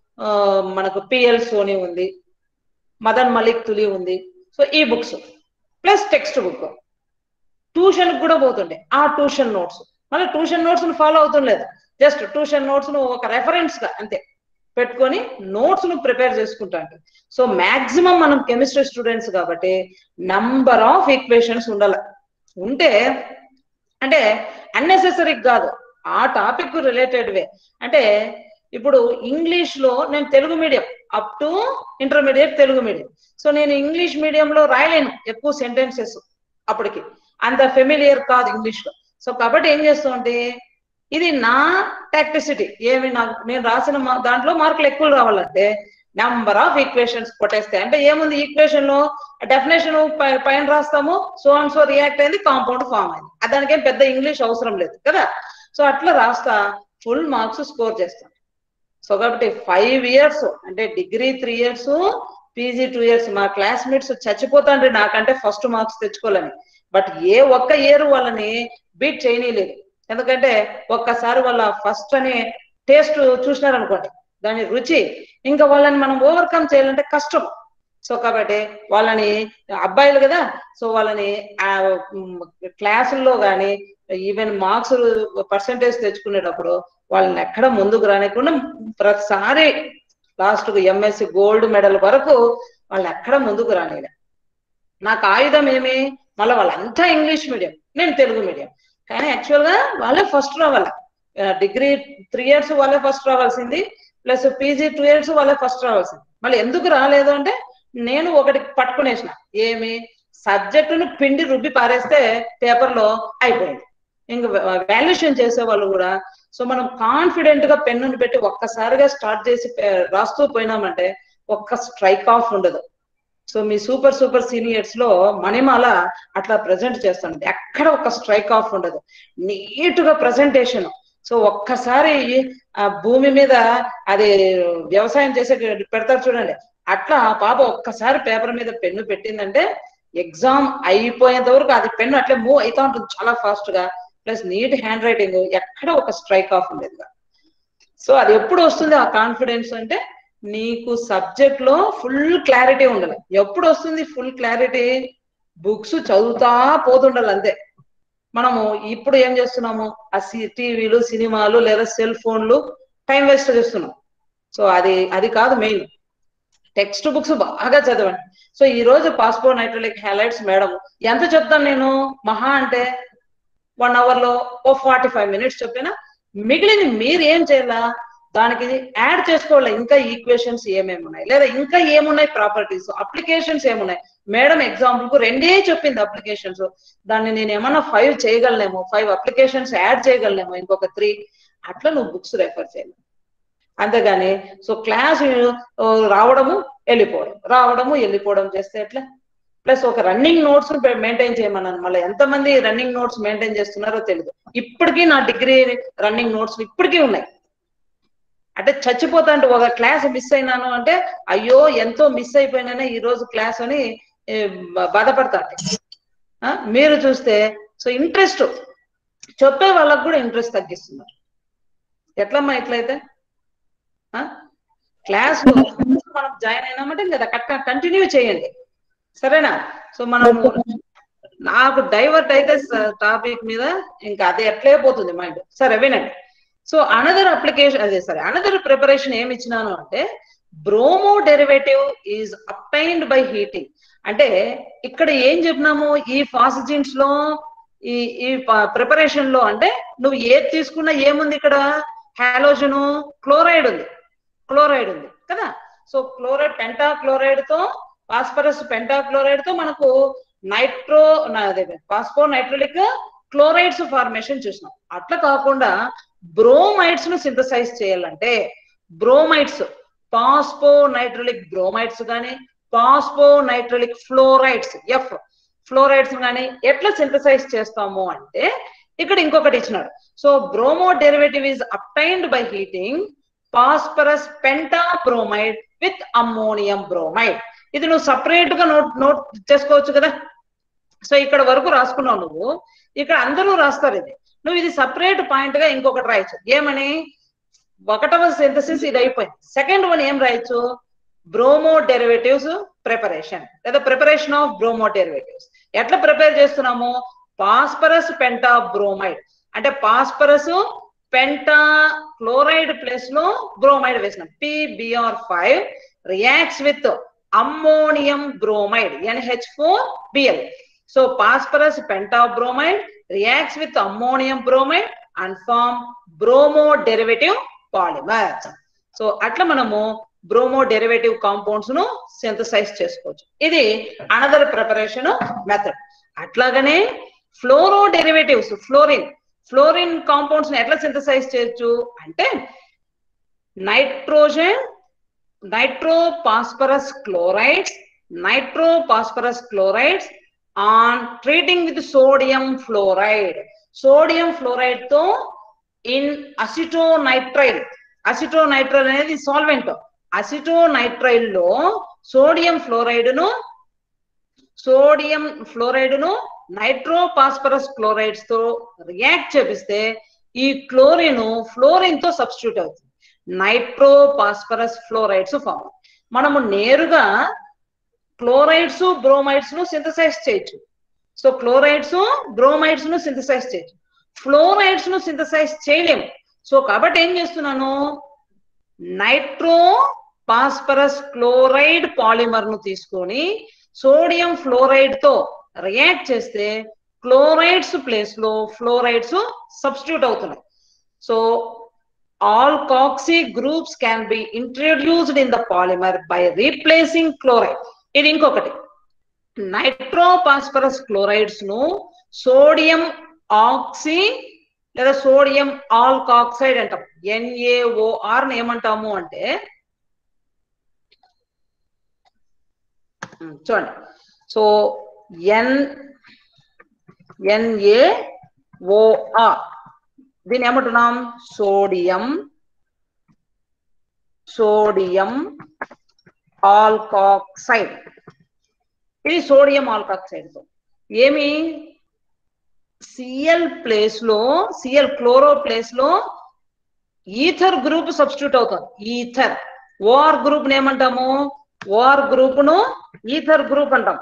మనకు పిఎల్ సోని ఉంది మదన్ మలిక్ తులి ఉంది సో ఈ books plus text book tuition కూడా పోతుండే ఆ ట్యూషన్ నోట్స్ మళ్ళీ ట్యూషన్ నోట్స్ ఫాలో అవుతుండలేదు జస్ట్ ట్యూషన్ నోట్స్ ను ఒక రెఫరెన్స్ గా అంతే పెట్టుకొని నోట్స్ ను ప్రిపేర్ చేసుకుంటాంట సో మాక్సిమం మనం కెమిస్ట్రీ స్టూడెంట్స్ కాబట్టి నంబర్ ఆఫ్ ఈక్వేషన్స్ ఉండాలి ఉంటే అంటే అన్నెసెసరీ కాదు ఆ టాపిక్ రిలేటెడ్ వే అంటే ఇప్పుడు ఇంగ్లీష్ లో నేను Telugu medium up to intermediate Telugu medium so నేను ఇంగ్లీష్ మీడియంలో రాయలేను ఎక్కువ సెంటెన్సెస్ అప్పటికి అంత ఫెమిలియర్ కాదు ఇంగ్లీష్ లో సో కాబట్టి ఏం చేస్తుంటే ఇది నా టాక్టిసిటీ ఏమి నాకు నేను రాసిన మా- దాంట్లో మార్కులు ఎక్కువ రావాలంటే నెంబర్ ఆఫ్ ఈక్వేషన్స్ కొట్టేస్తాయి అంటే ఏముంది ఈక్వేషన్ లో డెఫినేషన్ పైన రాస్తాము సో అండ్ సో రియాక్ట్ అయింది కాంపౌండ్ ఫామ్ అయింది ఆ దానికేం పెద్ద ఇంగ్లీష్ అవసరం లేదు కదా సో అట్లా రాస్తా ఫుల్ మార్క్స్ స్కోర్ చేస్తాం సో కాబట్టి ఫైవ్ ఇయర్స్ అంటే degree three years PG two years మా క్లాస్మేట్స్ చచ్చిపోతాండ్రి నాకంటే ఫస్ట్ మార్క్స్ తెచ్చుకోవాలని బట్ ఏ ఒక్క ఇయర్ వాళ్ళని బీట్ చేయనీయలేదు ఎందుకంటే ఒక్కసారి వాళ్ళ ఫస్ట్ అనే టేస్ట్ చూసినారనుకోండి దాని రుచి ఇంకా వాళ్ళని మనం ఓవర్కమ్ చేయాలంటే కష్టం సో కాబట్టి వాళ్ళని అబ్బాయిలు కదా సో వాళ్ళని ఆ క్లాసుల్లో కానీ ఈవెన్ మార్క్స్ పర్సంటేజ్ తెచ్చుకునేటప్పుడు వాళ్ళని ఎక్కడ ముందుకు రానికుండా ప్రతిసారి లాస్ట్ కు ఎంఎస్సి గోల్డ్ మెడల్ వరకు వాళ్ళని ఎక్కడ ముందుకు రానిలే నాకు ఆయుధం ఏమి మళ్ళీ వాళ్ళంతా ఇంగ్లీష్ మీడియం నేను తెలుగు మీడియం కానీ యాక్చువల్ గా వాళ్ళే ఫస్ట్ రావాలి డిగ్రీ త్రీ ఇయర్స్ వాళ్ళే ఫస్ట్ రావాల్సింది ప్లస్ పీజీ టూ ఇయర్స్ వాళ్ళే ఫస్ట్ రావాల్సింది మళ్ళీ ఎందుకు రాలేదు అంటే నేను ఒకటి పట్టుకునేసిన ఏమి సబ్జెక్టును పిండి రుబ్బి పారేస్తే పేపర్ లో అయిపోయింది ఇంకా వాల్యుయేషన్ చేసే వాళ్ళు కూడా సో మనం కాన్ఫిడెంట్ గా పెన్నుని పెట్టి ఒక్కసారిగా స్టార్ట్ చేసి పె- రాస్తూ పోయినామంటే ఒక్క స్ట్రైక్ ఆఫ్ ఉండదు సో మీ సూపర్ సూపర్ సీనియర్స్ లో మణిమాల అట్లా ప్రజెంట్ చేస్తాను ఎక్కడ ఒక స్ట్రైక్ ఆఫ్ ఉండదు నీట్ గా ప్రజెంటేషన్ సో ఒక్కసారి ఆ భూమి మీద అది వ్యవసాయం చేసే పెడతారు చూడండి అట్లా ఆ పాప ఒక్కసారి పేపర్ మీద పెన్ను పెట్టిందంటే ఎగ్జామ్ అయిపోయేంత వరకు అది పెన్ను అట్లే మూవ్ అవుతా ఉంటుంది చాలా ఫాస్ట్ గా ప్లస్ నీట్ హ్యాండ్ రైటింగ్ ఎక్కడ ఒక స్ట్రైక్ ఆఫ్ ఉండేది సో అది ఎప్పుడు వస్తుంది ఆ కాన్ఫిడెన్స్ అంటే నీకు సబ్జెక్ట్ లో ఫుల్ క్లారిటీ ఉండాలి ఎప్పుడు వస్తుంది ఫుల్ క్లారిటీ బుక్స్ చదువుతా పోతుండాలి అంతే మనము ఇప్పుడు ఏం చేస్తున్నాము ఆ టీవీలు సినిమాలు లేదా సెల్ ఫోన్లు టైం వేస్ట్ చేస్తున్నాం సో అది అది కాదు మెయిన్ టెక్స్ట్ బుక్స్ బాగా చదవండి సో ఈ రోజు పాస్పోర్ట్ నైట్రలిక్ హైలైట్స్ మేడం ఎంత చెప్తాను నేను మహా అంటే వన్ అవర్ లో ఓ ఫార్టీ ఫైవ్ మినిట్స్ చెప్పినా మిగిలింది మీరు ఏం చేయాలా దానికి యాడ్ చేసుకోవాలి ఇంకా ఈక్వేషన్స్ ఏమేమి ఉన్నాయి లేదా ఇంకా ఏమున్నాయి ప్రాపర్టీస్ అప్లికేషన్స్ ఏమున్నాయి మేడం ఎగ్జాంపుల్ కు రెండే చెప్పింది అప్లికేషన్స్ దాన్ని నేను ఏమన్నా ఫైవ్ చేయగలనేమో ఫైవ్ అప్లికేషన్స్ యాడ్ చేయగలనేమో ఇంకొక త్రీ అట్లా నువ్వు బుక్స్ రెఫర్ చేయాలి అంతేగాని సో క్లాస్ రావడము వెళ్ళిపోవడం రావడము వెళ్ళిపోవడం చేస్తే ఎట్లా ప్లస్ ఒక రన్నింగ్ నోట్స్ మెయింటైన్ చేయమన్నాను మళ్ళీ ఎంతమంది రన్నింగ్ నోట్స్ మెయింటైన్ చేస్తున్నారో తెలియదు ఇప్పటికీ నా డిగ్రీ రన్నింగ్ నోట్స్ ఇప్పటికీ ఉన్నాయి అంటే చచ్చిపోతా అంటే ఒక క్లాస్ మిస్ అయినాను అంటే అయ్యో ఎంతో మిస్ అయిపోయినానే ఈ రోజు క్లాస్ అని ఏ, బ- బాధపడతా అంటే. ఆ, మీరు చూస్తే సో ఇంట్రెస్ట్ చెప్పే వాళ్ళకు కూడా ఇంట్రెస్ట్ తగ్గిస్తున్నారు ఎట్లమ్మా ఇట్లయితే క్లాస్ లో మనం జాయిన్ అయినామంటే కదా కంటిన్యూ చేయండి సరేనా సో మనము నాకు డైవర్ట్ అయితే టాపిక్ మీద ఇంకా అది ఎట్లే పోతుంది మైండ్ సరే వినండి సో అనదర్ అప్లికేషన్ అదే సరే అనదర్ ప్రిపరేషన్ ఏమి ఇచ్చినాను అంటే bromo derivative is obtained by heating అంటే ఇక్కడ ఏం చెప్పినాము ఈ ఫాసిజిన్స్ లో ఈ ఈ ప్రిపరేషన్ లో అంటే నువ్వు ఏది తీసుకున్నా ఏముంది ఇక్కడ హాలోజను క్లోరైడ్ ఉంది క్లోరైడ్ ఉంది కదా సో క్లోరైడ్ పెంటా క్లోరైడ్ తో ఫాస్ఫరస్ పెంటా క్లోరైడ్ తో మనకు నైట్రో అదే ఫాస్ఫో నైట్రోలిక్ క్లోరైడ్స్ ఫార్మేషన్ చూసినాం అట్లా కాకుండా బ్రోమైడ్స్ ను సింథసైజ్ చేయాలంటే బ్రోమైడ్స్ పాస్పో నైట్రోలిక్ బ్రోమైడ్స్ కానీ phosphonitrilic fluorides F fluorides కానీ ఎట్లా సింథసైజ్ చేస్తాము అంటే ఇక్కడ ఇంకొకటి ఇచ్చినాడు so bromo derivative is obtained by heating phosphorus pentabromide with ammonium bromide ఇది నువ్వు సపరేట్ గా నోట్ నోట్ చేసుకోవచ్చు కదా సో ఇక్కడ వరకు రాసుకున్నావు నువ్వు ఇక్కడ అందరూ రాస్తారు ఇది నువ్వు ఇది సపరేట్ పాయింట్ గా ఇంకొకటి రాయొచ్చు ఏమని ఒకటవ సింథసిస్ ఇది అయిపోయింది సెకండ్ వన్ ఏం రాయొచ్చు బ్రోమో డెరివేటివ్స్ ప్రిపరేషన్ లేదా ప్రిపరేషన్ ఆఫ్ బ్రోమో డెరివేటివ్స్ ఎట్లా ప్రిపేర్ చేస్తున్నాము పాస్పరస్ పెంటా బ్రోమైడ్ అంటే పాస్పరస్ పెంటా క్లోరైడ్ ప్లేస్ లో బ్రోమైడ్ వేసినాం PBR five reacts with ammonium bromide NH four BL so phosphorus pentabromide reacts with ammonium bromide and form bromo derivative polymer so అట్లా మనము బ్రోమో డెరివేటివ్ కాంపౌండ్స్ ను సింథసైజ్ చేసుకోవచ్చు ఇది అనదర్ ప్రిపరేషన్ మెథడ్ అట్లాగనే fluoro derivatives fluorine fluorine compounds ని ఎట్లా సింథసైజ్ చేయొచ్చు అంటే nitrogen nitro phosphorus chlorides nitro phosphorus chlorides on treating with sodium fluoride sodium fluoride తో ఇన్ అసిటోనైట్రైల్ అసిటోనైట్రైల్ అనేది సాల్వెంట్ అసిటోనైట్రైల్ లో సోడియం ఫ్లోరైడ్ ను సోడియం ఫ్లోరైడ్ ను నైట్రో పాస్పరస్ క్లోరైడ్స్ తో రియాక్ట్ చేపిస్తే ఈ క్లోరిన్ ఫ్లోరిన్ తో సబ్స్టిట్యూట్ అవుతుంది నైట్రో పాస్పరస్ ఫ్లోరైడ్స్ ఫామ్ మనము నేరుగా క్లోరైడ్స్ బ్రోమైడ్స్ ను సింథసైజ్ చేయొచ్చు సో క్లోరైడ్స్ బ్రోమైడ్స్ ను సింథసైజ్ చేయొచ్చు ఫ్లోరైడ్స్ ను సింథసైజ్ చేయలేము సో కాబట్టి ఏం చేస్తున్నాను నైట్రో పాస్పరస్ క్లోరైడ్ పాలిమర్ ను తీసుకొని సోడియం ఫ్లోరైడ్ తో రియాక్ట్ చేస్తే క్లోరైడ్స్ ప్లేస్ లో ఫ్లోరైడ్స్ సబ్స్టిట్యూట్ అవుతున్నాయి so alkoxy groups can be introduced in the polymer by replacing chloride ఇది ఇంకొకటి నైట్రోపాస్పరస్ క్లోరైడ్స్ ను సోడియం ఆక్సీ లేదా సోడియం ఆల్కాక్సైడ్ అంటాం ఎన్ఏఓఆర్ ఏమంటాము అంటే ఉమ్, చూడండి సో ఎన్ ఎన్ఏఓఆర్ దీన్ని ఏమంటున్నాం సోడియం సోడియం ఆల్కాక్సైడ్ ఇది సోడియం ఆల్కాక్సైడ్ తో ఏమి సిఎల్ ప్లేస్ లో సిఎల్ క్లోరో ప్లేస్ లో ఈథర్ గ్రూప్ సబ్స్టిట్యూట్ అవుతుంది ఈథర్ ఓఆర్ గ్రూప్ ఏమంటాము ఓఆర్ గ్రూప్ ను ఈథర్ గ్రూప్ అంటాం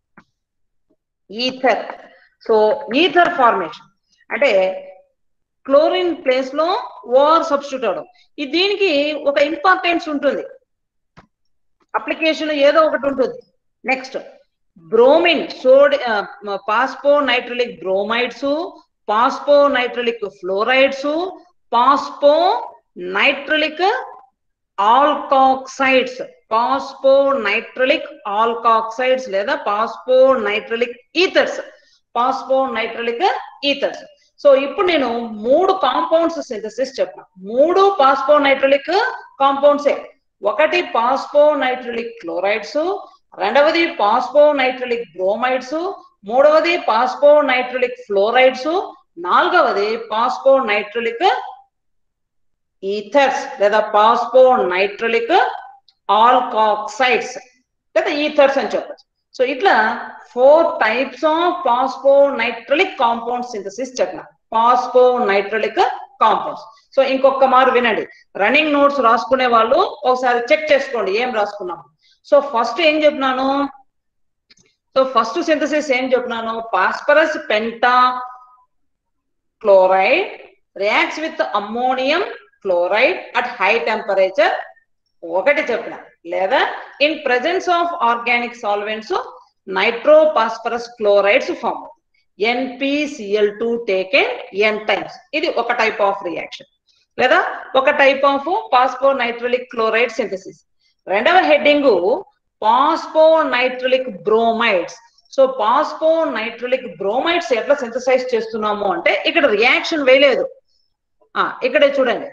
ఈథర్ సో ఈథర్ ఫార్మేషన్ అంటే క్లోరిన్ ప్లేస్ లో ఓఆర్ సబ్స్టిట్యూట్ అవడం ఈ దీనికి ఒక ఇంపార్టెన్స్ ఉంటుంది అప్లికేషన్ ఏదో ఒకటి ఉంటుంది నెక్స్ట్ బ్రోమిన్ సోడి phosphonitrilic bromides phosphonitrilic fluorides phosphonitrilic alkoxides phosphonitrilic alkoxides లేదా phosphonitrilic ethers phosphonitrilic ethers so ఇప్పుడు నేను మూడు కాంపౌండ్స్ సింథసిస్ చెప్పిన మూడు పాస్పో నైట్రలిక్ కాంపౌండ్సే ఒకటి పాస్పో నైట్రలిక్ క్లోరైడ్స్ రెండవది పాస్పో నైట్రలిక్ బ్రోమైడ్స్ మూడవది పాస్పో నైట్రలిక్ ఫ్లోరైడ్స్ నాలుగవది పాస్పో నైట్రలిక్ ఈథర్స్ లేదా పాస్పో నైట్రలిక్ ఆల్కాక్సైడ్స్ లేదా ఈథర్స్ అని చెప్పచ్చు సో ఇట్లా four types of phosphonitrilic compound synthesis చెప్పిన పాస్పో నైట్రలిక్ కాంపౌండ్స్ సో ఇంకొక మారు వినండి రన్నింగ్ నోట్స్ రాసుకునే వాళ్ళు ఒకసారి చెక్ చేసుకోండి ఏం రాసుకున్నాము సో ఫస్ట్ ఏం చెప్పినాను సో ఫస్ట్ సింథసిస్ ఏం చెప్పినాను phosphorus pentachloride reacts with ammonium chloride at high temperature ఒకటి చెప్పిన లేదా in presence of organic solvents nitro phosphorus chlorides form NPCL two taken N times ఇది ఒక టైప్ ఆఫ్ రియాక్షన్ లేదా ఒక type of phosphonitrilic chloride synthesis రెండవ heading phosphonitrilic bromides so phosphonitrilic bromides ఎట్లా సింథసైజ్ చేస్తున్నాము అంటే ఇక్కడ రియాక్షన్ వేయలేదు ఆ ఇక్కడే చూడండి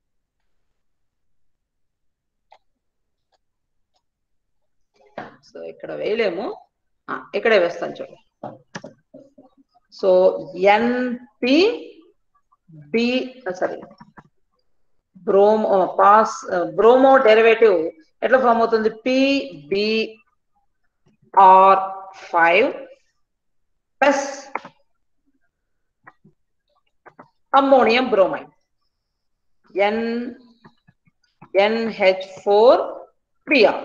సో ఇక్కడ వేయలేము ఆ, ఇక్కడే వేస్తాను చూడండి so NP B sorry bromo phos bromo derivative ఎట్లా ఫామ్ అవుతుంది PB R five plus ammonium bromide N NH four prior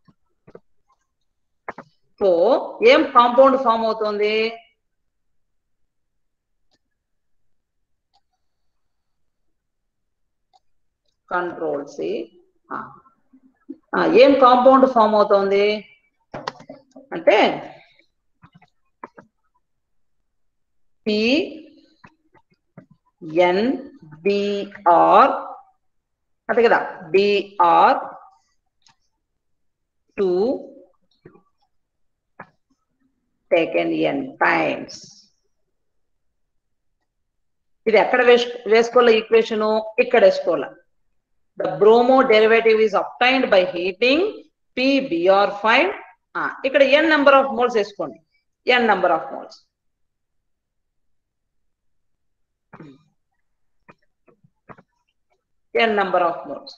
so ఏం కాంపౌండ్ ఫామ్ అవుతుంది కంట్రోల్ సి ఏం కాంపౌండ్ ఫామ్ అవుతుంది అంటే పి ఎన్ బిఆర్ అంతే కదా BR two taken N times ఇది ఎక్కడ వేసు వేసుకోవాలి ఈక్వేషన్ ఇక్కడ వేసుకోవాలి the bromo derivative is obtained by heating PBR five ఇక్కడ ఎన్ నెంబర్ ఆఫ్ మోల్స్ వేసుకోండి ఎన్ number of moles N number of moles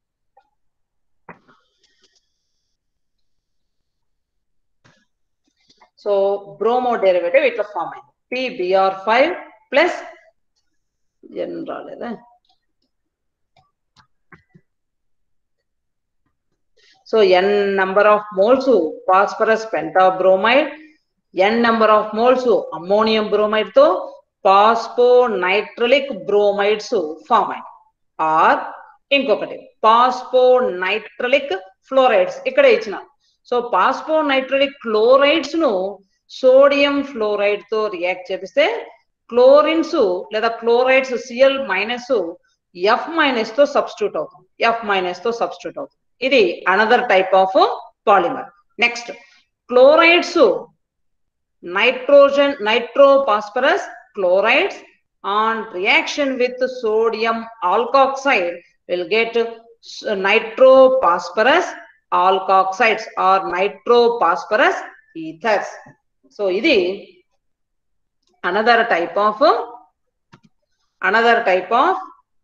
so bromo derivative ఇట్లా ఫామ్ అయింది పిబిఆర్ ఫైవ్ ప్లస్ ఎన్ రాలేదా so N number of moles phosphorus pentabromide N number of moles ammonium bromide తో పాస్పో నైట్రలిక్ బ్రోమైడ్స్ ఫామ్ అయ్యాయి ఆర్ ఇంకొకటి పాస్పో నైట్రలిక్ ఫ్లోరైడ్స్ ఇక్కడ ఇచ్చిన సో పాస్పో నైట్రలిక్ క్లోరైడ్స్ ను సోడియం ఫ్లోరైడ్ తో రియాక్ట్ చేపిస్తే క్లోరిన్స్ లేదా chlorides CL minus F minus తో సబ్స్టిట్యూట్ అవుతుంది ఎఫ్ మైనస్ తో సబ్స్టిట్యూట్ అవుతుంది ఇది another type of polymer next chlorides nitrogen nitro phosphorus chlorides on reaction with sodium alkoxide will get s- nitrophosphorus alkoxides or nitrophosphorus ethers. So ఇది another type of another type of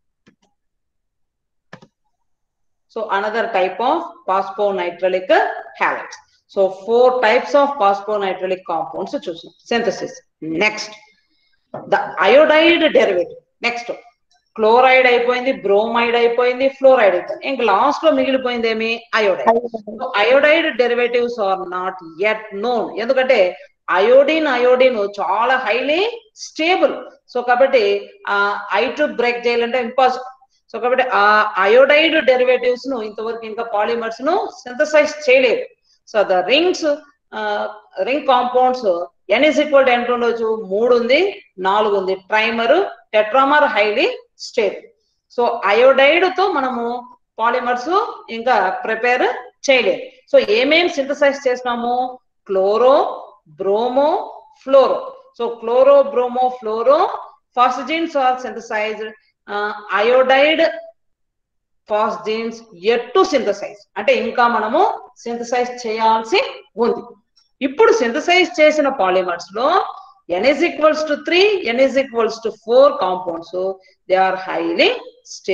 so another type of phosphonitrile halides. So four types of phosphonitrile compounds చూసాం synthesis. Next, the iodide derivative. Next, chloride అయిపోయింది బ్రోమైడ్ అయిపోయింది ఫ్లోరైడ్ అయిపోయింది ఇంక లాస్ట్ లో మిగిలిపోయింది ఏమి iodide iodide derivatives are not yet known ఎందుకంటే అయోడిన్ అయోడిన్ చాలా హైలీ స్టేబుల్ సో కాబట్టి ఆ ఐ టు బ్రేక్ చేయాలంటే ఇంపాసిబుల్ సో కాబట్టి ఆ అయోడైడ్ డెరివేటివ్స్ ను ఇంతవరకు ఇంకా పాలిమర్స్ ను సింథసైజ్ చేయలేదు so the rings ring compounds N is equal ఎంత ఉండొచ్చు మూడు ఉంది నాలుగు ఉంది trimer tetramer highly stable so iodide తో మనము పాలిమర్స్ ఇంకా ప్రిపేర్ చేయలేదు సో ఏమేం సింథసైజ్ చేసినాము chloro bromo fluoro so chloro bromo fluoro phosphazenes are synthesized iodide phosphazenes yet to synthesize అంటే ఇంకా మనము సింథసైజ్ చేయాల్సి ఉంది ఇప్పుడు సింథసైజ్ చేసిన పాలిమర్స్ లో N is equals to three N is equals to four compounds they are highly stable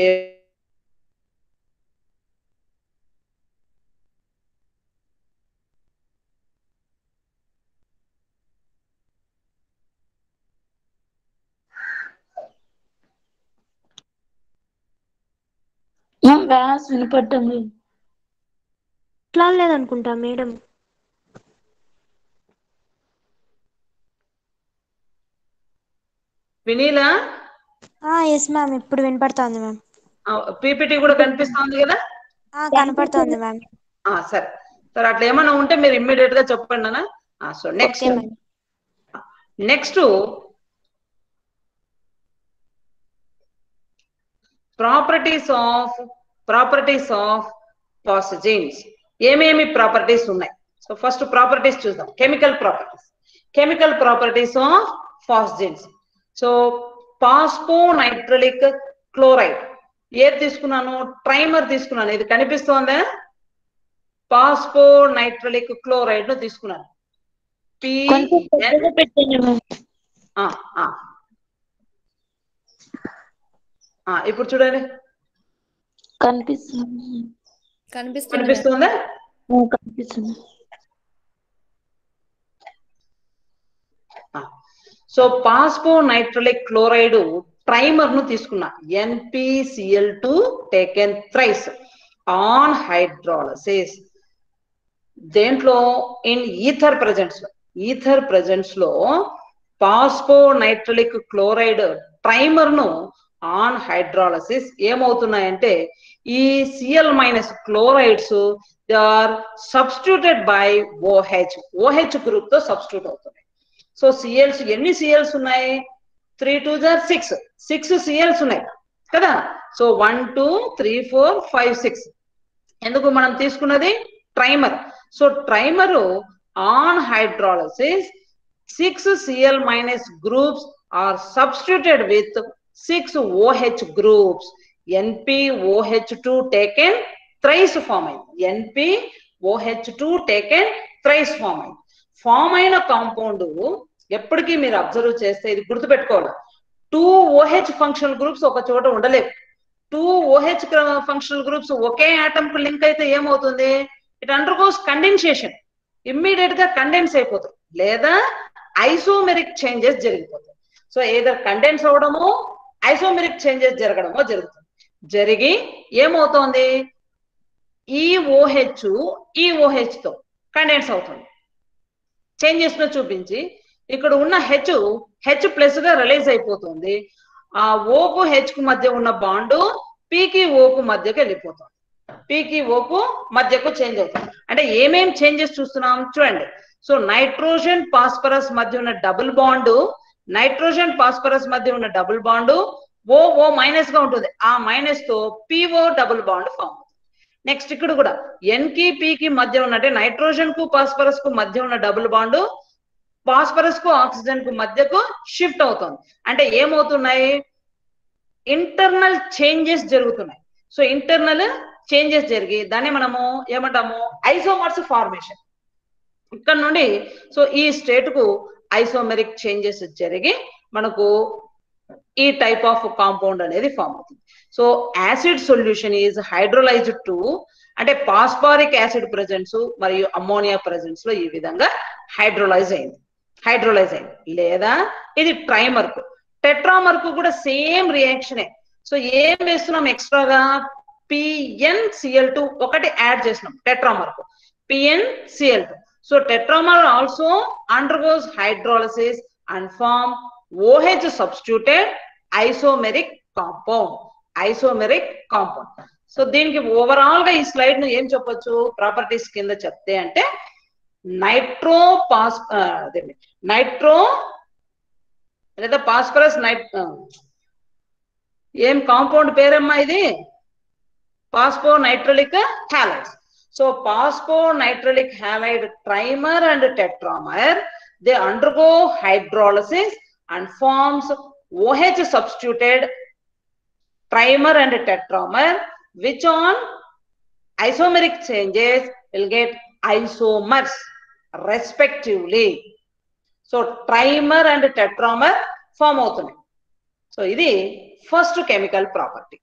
వ్యాస్ వినపడటం లేదు ఇట్లా లేదనుకుంటా మేడం వినీలా ఎస్ మ్యామ్ ఇప్పుడు వినపడుతోంది మ్యామ్ పీపీటీ కూడా కనిపిస్తోంది కదా కనపడుతోంది మ్యామ్ ఆ సరే సరే అట్లా ఏమైనా ఉంటే మీరు ఇమ్మీడియట్ గా చెప్పండి అన్న so next okay ma'am next properties of properties of phosphazenes ఏమేమి ప్రాపర్టీస్ ఉన్నాయి సో ఫస్ట్ ప్రాపర్టీస్ చూద్దాం chemical properties chemical properties of phosphazenes so phosphonitrilic chloride ఏది తీసుకున్నాను ట్రైమర్ తీసుకున్నాను ఇది కనిపిస్తోందా పాస్పోనైట్రలిక్ క్లోరైడ్ ను తీసుకున్నాను కొంచెం PN పెద్దగా పెట్టండి మ్యామ్ ఆ, ఆ. ఆ, ఇప్పుడు చూడండి కనిపిస్తుంది కనిపిస్తుంది కనిపిస్తుందా ఆ, కనిపిస్తుంది so phosphonitrilic chloride trimer ను తీసుకున్నా NPCL two taken thrice on hydrolysis దేంట్లో ఇన్ ఈథర్ ప్రజెంట్స్ లో ఈథర్ ప్రజెంట్స్ లో పాస్పో నైట్రలిక్ క్లోరైడ్ ట్రైమర్ ను ఆన్ హైడ్రాలసిస్ ఏమవుతున్నాయంటే ఈ CL minus chlorides they are substituted by OH OH group తో సబ్స్టిట్యూట్ అవుతున్నాయి సో సిఎల్స్ ఎన్ని సిఎల్స్ ఉన్నాయి త్రీ టూ జార్ సిక్స్ సిక్స్ సిఎల్స్ ఉన్నాయి కదా so one two three four five six ఎందుకు మనం తీసుకున్నది trimer so trimer on hydrolysis six CL minus groups are substituted with six OH groups NP OH two taken thrice form అయింది NP OH two taken thrice form అయింది ఫామ్ అయిన కాంపౌండ్ ఎప్పటికీ మీరు అబ్జర్వ్ చేస్తే ఇది గుర్తుపెట్టుకోవాలి టూ ఓహెచ్ ఫంక్షనల్ గ్రూప్స్ ఒక చోట ఉండలేవు టూ ఓహెచ్ ఫంక్షనల్ గ్రూప్స్ ఒకే ఆటమ్ కు లింక్ అయితే ఏమవుతుంది ఇట్ అండర్గోస్ కండెన్సేషన్ ఇమ్మీడియట్ గా కండెన్స్ అయిపోతుంది లేదా ఐసోమెరిక్ చేంజెస్ జరిగిపోతాయి సో ఏదర్ కండెన్స్ అవడమో ఐసోమెరిక్ చేంజెస్ జరగడమో జరుగుతుంది జరిగి ఏమవుతోంది ఈ ఓహెచ్ ఈ ఓహెచ్ తో కండెన్స్ అవుతుంది చేంజెస్ ను చూపించి ఇక్కడ ఉన్న హెచ్ హెచ్ ప్లస్ గా రిలీజ్ అయిపోతుంది ఆ ఓకు హెచ్ కు మధ్య ఉన్న బాండు పీకి ఓకు మధ్యకి వెళ్ళిపోతుంది పీకి ఓకు మధ్యకు చేంజ్ అవుతుంది అంటే ఏమేం చేంజెస్ చూస్తున్నాం చూడండి సో నైట్రోజన్ పాస్పరస్ మధ్య ఉన్న డబుల్ బాండు నైట్రోజన్ పాస్పరస్ మధ్య ఉన్న double bond O O minus గా ఉంటుంది ఆ మైనస్ తో పిఓ డబుల్ బాండ్ ఫామ్ అవుతుంది నెక్స్ట్ ఇక్కడ కూడా ఎన్ కి పి కి మధ్య ఉన్నట్టే నైట్రోజన్ కు పాస్పరస్ కు మధ్య ఉన్న డబుల్ బాండ్ ఫాస్ఫరస్ కు ఆక్సిజన్ కు మధ్యకు షిఫ్ట్ అవుతుంది అంటే ఏమవుతున్నాయి ఇంటర్నల్ చేంజెస్ జరుగుతున్నాయి సో ఇంటర్నల్ చేంజెస్ జరిగి దాన్ని మనము ఏమంటాము ఐసోమర్స్ ఫార్మేషన్ ఇక్కడ నుండి సో ఈ స్టేట్ కు ఐసోమెరిక్ చేంజెస్ జరిగి మనకు ఈ టైప్ ఆఫ్ కాంపౌండ్ అనేది ఫామ్ అవుతుంది so acid solution is hydrolyzed to అంటే పాస్పారిక్ యాసిడ్ ప్రెజెన్స్ మరియు అమ్మోనియా ప్రెజెన్స్ లో ఈ విధంగా హైడ్రోలైజ్ అయింది హైడ్రోలైజ్ అయింది లేదా ఇది ట్రైమర్ కు టెట్రామర్ కు కూడా సేమ్ రియాక్షనే సో ఏం వేస్తున్నాం ఎక్స్ట్రాగా పిఎన్సిఎల్ టూ ఒకటి యాడ్ చేసినాం టెట్రామర్ కు PNCL two so tetramer also undergoes hydrolysis and form OH substituted isomeric compound isomeric compound so దీనికి ఓవరాల్ గా ఈ స్లైడ్ ను ఏం చెప్పొచ్చు ప్రాపర్టీస్ కింద చెప్తే అంటే నైట్రో పాస్ నైట్రో లేదా పాస్పరస్ నైట్ ఏం కాంపౌండ్ పేరమ్మా ఇది phosphonitrilic halides so phosphonitrilic halide trimer and tetramer they undergo hydrolysis and forms OH substituted trimer and tetramer which on isomeric changes will get isomers respectively so trimer and tetramer form అవుతున్నాయి సో ఇది ఫస్ట్ కెమికల్ ప్రాపర్టీ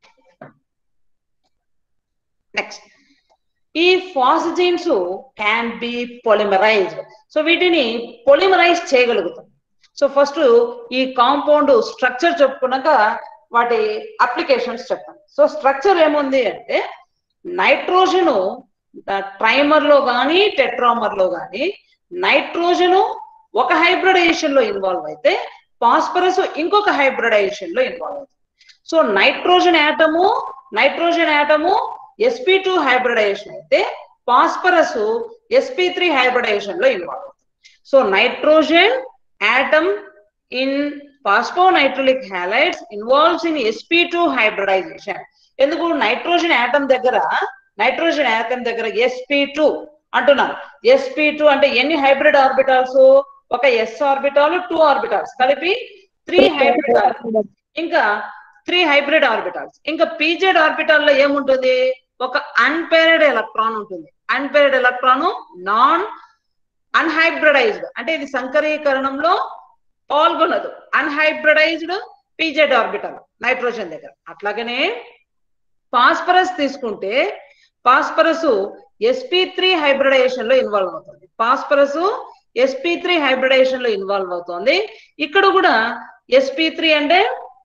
నెక్స్ట్ ఈ phosphazenes can be polymerized so వీటిని పొలిమరైజ్ చేయగలుగుతాం సో ఫస్ట్ ఈ కాంపౌండ్ స్ట్రక్చర్ చెప్పుకున్నాక వాటి అప్లికేషన్స్ చెప్తాను సో స్ట్రక్చర్ ఏముంది అంటే నైట్రోజన్ ట్రైమర్ లో కానీ టెట్రామర్ లో కానీ నైట్రోజన్ ఒక హైబ్రిడైజేషన్ లో ఇన్వాల్వ్ అయితే ఫాస్ఫరస్ ఇంకొక హైబ్రిడైజేషన్ లో ఇన్వాల్వ్ అవుతుంది so nitrogen atom nitrogen atom SP two hybridization అయితే ఫాస్ఫరస్ ఎస్పీ త్రీ హైబ్రిడైజేషన్ లో ఇన్వాల్వ్ అవుతుంది so nitrogen atom in phosphonitrile halides involves in sp2 hybridization ఎందుకు నైట్రోజన్ ఆటం దగ్గర నైట్రోజన్ ఆటం దగ్గర sp2 అంటున్నారు sp2 అంటే ఎన్ని హైబ్రిడ్ ఆర్బిటాల్స్ ఒక ఎస్ ఆర్బిటాల్ టూ ఆర్బిటాల్స్ కలిపి త్రీ హైబ్రిడ్ ఇంకా త్రీ హైబ్రిడ్ ఆర్బిటాల్స్ ఇంకా పీజెడ్ ఆర్బిటాల్ లో ఏముంటుంది ఒక అన్పేరెడ్ ఎలక్ట్రాన్ ఉంటుంది అన్పేరెడ్ ఎలక్ట్రాన్ నాన్ అన్హైబ్రిడైజ్డ్ అంటే ఇది సంకరీకరణంలో పాల్గొనదు అన్హైబ్రిడైజ్డ్ పీజెడ్ ఆర్బిటల్ నైట్రోజన్ దగ్గర అట్లాగనే ఫాస్ఫరస్ తీసుకుంటే ఫాస్ఫరస్ ఎస్పీ త్రీ హైబ్రిడైజేషన్ లో ఇన్వాల్వ్ అవుతుంది ఫాస్ఫరస్ ఎస్పీ త్రీ హైబ్రిడైజేషన్ లో ఇన్వాల్వ్ అవుతుంది ఇక్కడ కూడా ఎస్పీ త్రీ అంటే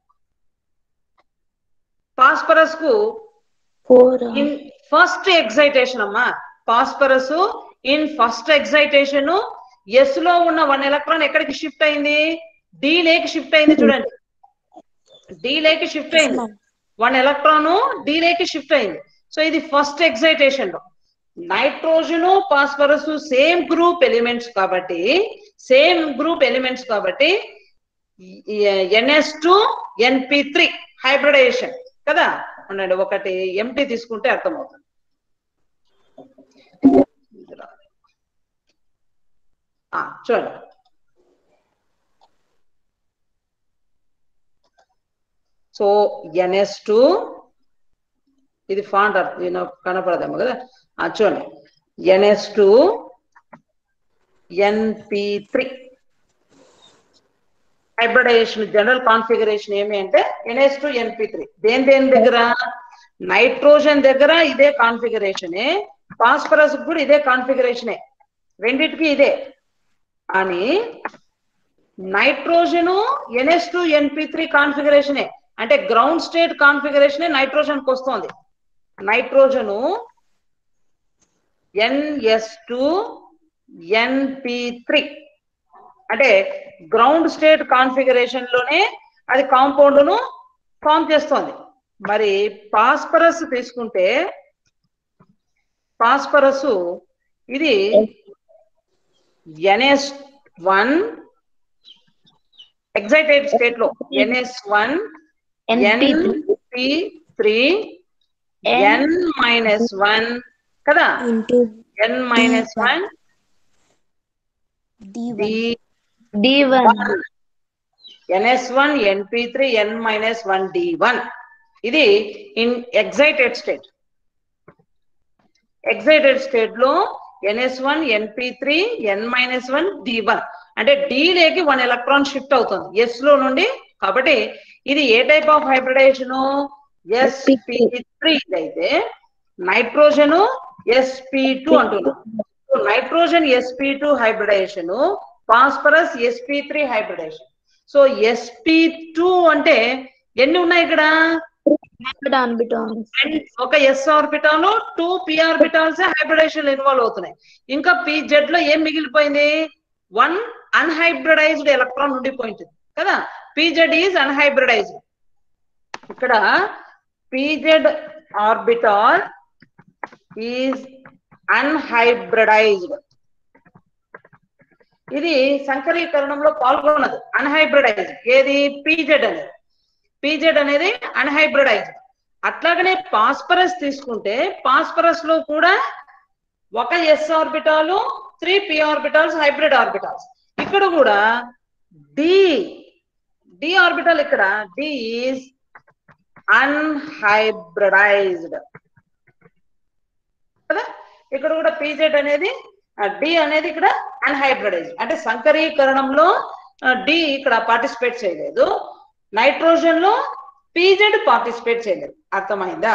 ఫాస్ఫరస్ కు ఫోర్ ఇన్ ఫస్ట్ ఎక్సైటేషన్ అమ్మా phosphorus in first excitation S లో ఉన్న వన్ ఎలక్ట్రాన్ ఎక్కడికి షిఫ్ట్ అయింది డి లేకి షిఫ్ట్ అయింది చూడండి డి లేకి షిఫ్ట్ అయింది వన్ ఎలక్ట్రాన్ డి లేకి షిఫ్ట్ అయింది సో ఇది ఫస్ట్ ఎక్సైటేషన్ లో nitrogen phosphorus same group elements కాబట్టి సేమ్ గ్రూప్ ఎలిమెంట్స్ కాబట్టి ఎన్ఎస్ టు ఎన్పి త్రీ హైబ్రిడైజేషన్ కదా ఉండండి ఒకటి ఎంటీ తీసుకుంటే అర్థమవుతుంది ఆ, చూడండి సో ఎన్ఎస్ టూ ఇది ఫాంట్ కనపడదేమో కదా ఆ, చూడండి NS two NP three hybridization general configuration ఏమి అంటే ఎన్ఎస్ టు ఎన్పి త్రీ దేని దేని దగ్గర నైట్రోజన్ దగ్గర ఇదే కాన్ఫిగరేషనే ఫాస్ఫరస్ కూడా ఇదే కాన్ఫిగరేషనే రెండిటికి ఇదే కానీ నైట్రోజన్ ఎన్ఎస్ టు ఎన్పి త్రీ కాన్ఫిగరేషనే అంటే గ్రౌండ్ స్టేట్ కాన్ఫిగరేషనే నైట్రోజన్ కు వస్తుంది నైట్రోజను ఎన్ఎస్ టు ఎన్పి త్రీ అంటే గ్రౌండ్ స్టేట్ కాన్ఫిగరేషన్ లోనే అది కాంపౌండ్ ను ఫామ్ చేస్తోంది మరి ఫాస్ఫరస్ తీసుకుంటే ఫాస్ఫరస్ ఇది ఎన్ఎస్ వన్ ఎగ్జైటెడ్ స్టేట్ లో n s one n p three n minus one కదా into n minus one d d d one n s one n p three n minus one d one ఇది in excited state excited state లో n s one n p three n minus one d one అంటే డి లేకి వన్ ఎలక్ట్రాన్ షిఫ్ట్ అవుతుంది ఎస్ లో నుండి కాబట్టి ఇది ఏ type of hybridization s p three అయితే నైట్రోజన్ ఎస్పి టూ అంటున్నాం nitrogen s p two hybridization phosphorus s p three hybridization so s p two అంటే ఎన్ని ఉన్నాయి ఇక్కడ ఆర్బిటాల్స్ And ఒక yes orbital two p orbitals hybridization involve అవుతున్నాయి ఇంకా పి జెడ్ లో ఏం మిగిలిపోయింది వన్ అన్హైబ్రిడైజ్డ్ ఎలక్ట్రాన్ ఉండిపోయింది కదా పిజెడ్ ఈజ్ అన్హైబ్రిడైజ్డ్ ఇక్కడ పిజెడ్ ఆర్బిటాల్ ఈజ్ అన్హైబ్రిడైజ్డ్ ఇది సంకరీకరణంలో పాల్గొన్నది అన్హైబ్రిడైజ్డ్ ఏది పీజెడ్ అనేది పీజెడ్ అనేది అన్హైబ్రిడైజ్డ్ అట్లాగనే పాస్పరస్ తీసుకుంటే పాస్పరస్ లో కూడా ఒక s orbital three p orbitals hybrid orbitals ఇక్కడ కూడా డి డి ఆర్బిటల్ ఇక్కడ డి ఈజ్ అన్హైబ్రిడైజ్డ్ కదా ఇక్కడ కూడా పీజెడ్ అనేది డి అనేది ఇక్కడ అన్హైబ్రిడైజ్డ్ అంటే సంకరీకరణంలో డి ఇక్కడ పార్టిసిపేట్ చేయలేదు నైట్రోజన్ లో పీజెడ్ పార్టిసిపేట్ చేయలేదు అర్థమైందా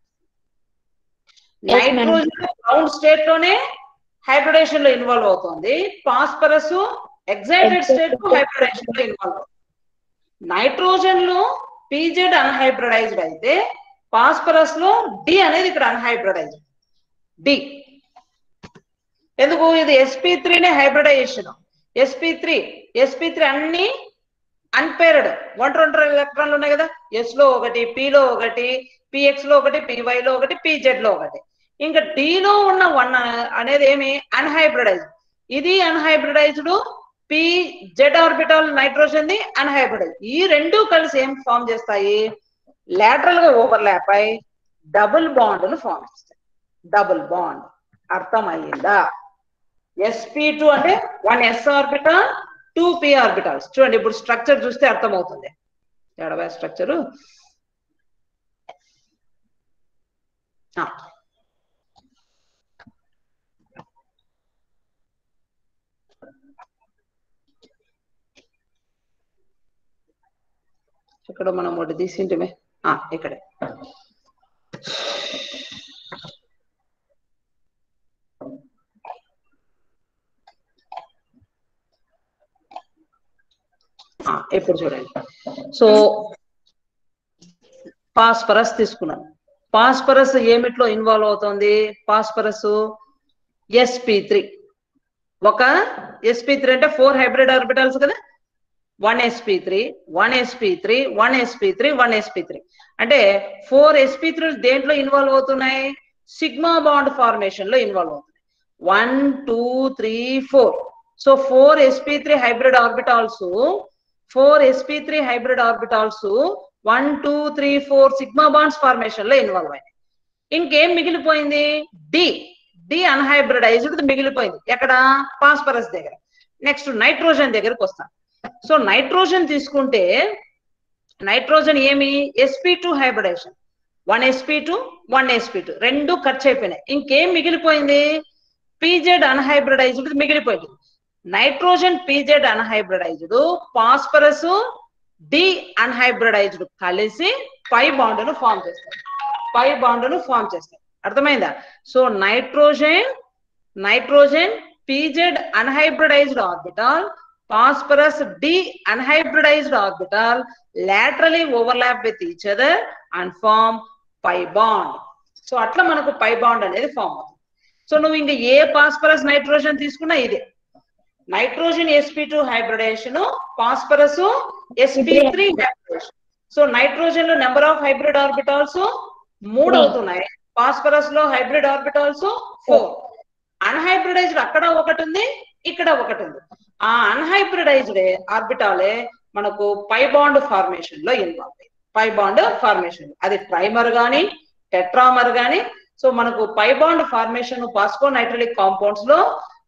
Yes, madam. Nitrogen ground state లోనే హైబ్రిడేషన్ లో ఇన్వాల్వ్ అవుతుంది ఫాస్ఫరస్ ఎగ్జైటెడ్ స్టేట్ హైబ్రిడేషన్ లో ఇన్వాల్వ్ అవుతుంది నైట్రోజన్ లో పీజెడ్ అన్హైబ్రిడైజ్డ్ అయితే ఫాస్ఫరస్ లో డి అనేది ఇక్కడ అన్హైబ్రిడైజ్డ్ డి ఎందుకు ఇది ఎస్పీ త్రీనే hybridization s p three s p three అన్ని అన్పేర్డ్ ఒంటరి ఒంటరి ఎలక్ట్రాన్లు ఉన్నాయి కదా ఎస్ లో ఒకటి P లో ఒకటి పిఎక్స్ లో ఒకటి PY లో ఒకటి పిజెడ్ లో ఒకటి ఇంకా D లో ఉన్న వన్ అనేది ఏమి అన్హైబ్రిడైజ్డ్ ఇది unhybridized p z orbital nitrogen ది అన్హైబ్రిడైజ్ ఈ రెండు కలిసి ఏం ఫామ్ చేస్తాయి లాటరల్ గా ఓవర్లాప్ అయి డబుల్ బాండ్ ను ఫామ్ చేస్తాయి డబుల్ బాండ్ అర్థమయ్యిందా ఎస్పీ టూ అంటే one s orbital two p orbitals చూడండి ఇప్పుడు స్ట్రక్చర్ చూస్తే అర్థమవుతుంది ఎడవ స్ట్రక్చరు ఇక్కడ మనం ఒకటి తీసింటిమే ఆ, ఇక్కడే ఆ, ఇప్పుడు చూడండి సో పాస్పరస్ తీసుకున్నాను పాస్పరస్ ఏమిట్లో ఇన్వాల్వ్ అవుతుంది పాస్పరస్ ఎస్పి త్రీ ఒక ఎస్పి త్రీ అంటే ఫోర్ హైబ్రిడ్ ఆర్బిటల్స్ కదా one s p three one s p three one s p three one s p three అంటే ఫోర్ ఎస్పి త్రీ దేంట్లో ఇన్వాల్వ్ అవుతున్నాయి సిగ్మా బాండ్ ఫార్మేషన్ లో ఇన్వాల్వ్ అవుతున్నాయి one two three four so four s p three hybrid orbitals four s p three hybrid orbitals one two three four sigma bonds formation లో ఇన్వాల్వ్ అయినాయి ఇంకేం మిగిలిపోయింది డి డి అన్హైబ్రిడైజ్డ్ మిగిలిపోయింది ఎక్కడ పాస్పరస్ దగ్గర నెక్స్ట్ నైట్రోజన్ దగ్గరకు వస్తాం సో నైట్రోజన్ తీసుకుంటే నైట్రోజన్ ఏమి s p two hybridization one s p two one s p two రెండు ఖర్చు అయిపోయినాయి ఇంకేం మిగిలిపోయింది పీజెడ్ అన్హైబ్రిడైజ్డ్ మిగిలిపోయింది nitrogen p z unhybridized phosphorus d unhybridized కలిసి పై బాండ్ ను ఫామ్ చేస్తాయి పై బాండ్ ను ఫామ్ చేస్తాయి అర్థమైందా so nitrogen nitrogen p z unhybridized orbital phosphorus d unhybridized orbital laterally overlap with each other and form pi bond so అట్లా మనకు పై బాండ్ అనేది ఫామ్ అవుతుంది సో నువ్వు ఇంకా ఏ ఫాస్ఫరస్ నైట్రోజన్ తీసుకున్నా ఇదే nitrogen s p two hybridization phosphorus SP three hybridization so nitrogen లో నెంబర్ ఆఫ్ హైబ్రిడ్ ఆర్బిటాల్స్ మూడు అవుతున్నాయి ఫాస్ఫరస్ లో హైబ్రిడ్ ఆర్బిటాల్స్ ఫోర్ అన్హైబ్రిడైజ్డ్ అక్కడ ఒకటి ఉంది ఇక్కడ ఒకటి ఉంది ఆ అన్హైబ్రిడైజ్డ్ ఆర్బిటాలే మనకు పై బాండ్ ఫార్మేషన్ లో ఇన్వాల్వ్ అయ్యింది పై బాండ్ ఫార్మేషన్ అది ప్రైమర్ గాని టెట్రామర్ గాని సో మనకు pi bond formation phosphonitrilic compounds లో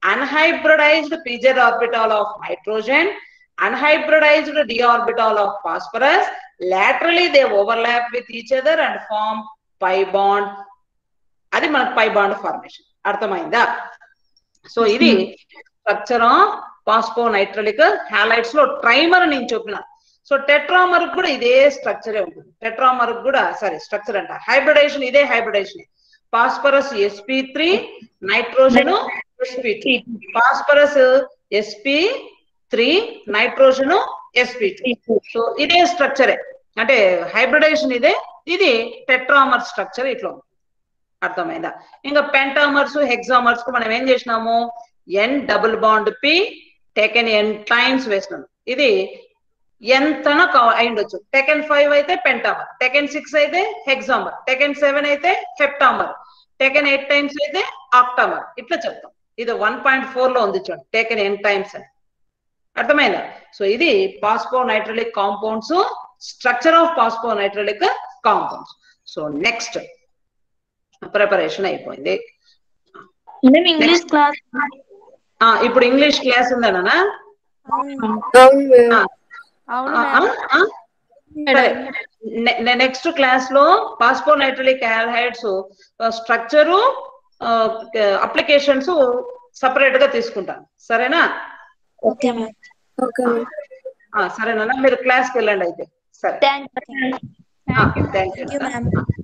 unhybridized pz orbital of nitrogen unhybridized d orbital of phosphorus laterally they overlap with each other and form pi bond అది మనకు పై బాండ్ ఫార్మేషన్ అర్థమైందా సో ఇది స్ట్రక్చర్ పాస్పో నైట్రలిక్ హ్యాలైట్స్ లో ట్రైమర్ నేను చెప్పిన సో టెట్రామర్ కూడా ఇదే స్ట్రక్చరే ఉంటుంది టెట్రామర్ కూడా సారీ స్ట్రక్చర్ అంట హైబ్రిడేషన్ ఇదే hybridization phosphorus SP three nitrogen s p three phosphorus SP three nitrogen s p two so ఇదే స్ట్రక్చరే అంటే హైబ్రిడేషన్ ఇదే ఇది టెట్రామర్ స్ట్రక్చర్ ఇట్లా ఉంది. అర్థమైందా ఇంకా పెంటామర్స్ హెక్సామర్స్ కు మనం ఏం చేసినాము n double bond p taken n times వేసినాం ఇది ఎంతనో కా- అయి ఉండొచ్చు టెకెన్ ఫైవ్ అయితే పెంటామర్ టెకెన్ సిక్స్ అయితే హెక్సామర్ టెకెన్ సెవెన్ అయితే హెప్టామర్ టెకెన్ ఎయిట్ టైమ్స్ అయితే ఆక్టామర్ ఇట్లా చెప్తాం ఇది వన్ పాయింట్ ఫోర్ లో ఉంది చూడండి టేకెన్ ఎన్ టైమ్స్ అని అర్థమైందా సో ఇది phosphonitrilic compounds structure of phosphonitrilic compounds so next preparation అయిపోయింది మేడం ఇంగ్లీష్ క్లాస్ ఆ ఇప్పుడు ఇంగ్లీష్ క్లాస్ ఉందనా అవును అవును మ్యామ్ అవును మ్యామ్ సరే నెక్స్ట్ క్లాస్ లో phosphonitrilic halides structure applications separate గా తీసుకుంటాను సరేనా ఓకే మ్యామ్ ఓకే మ్యామ్ ఆ, సరేనా మీరు క్లాస్కి వెళ్ళండి అయితే సరే thank you thank you thank you ma'am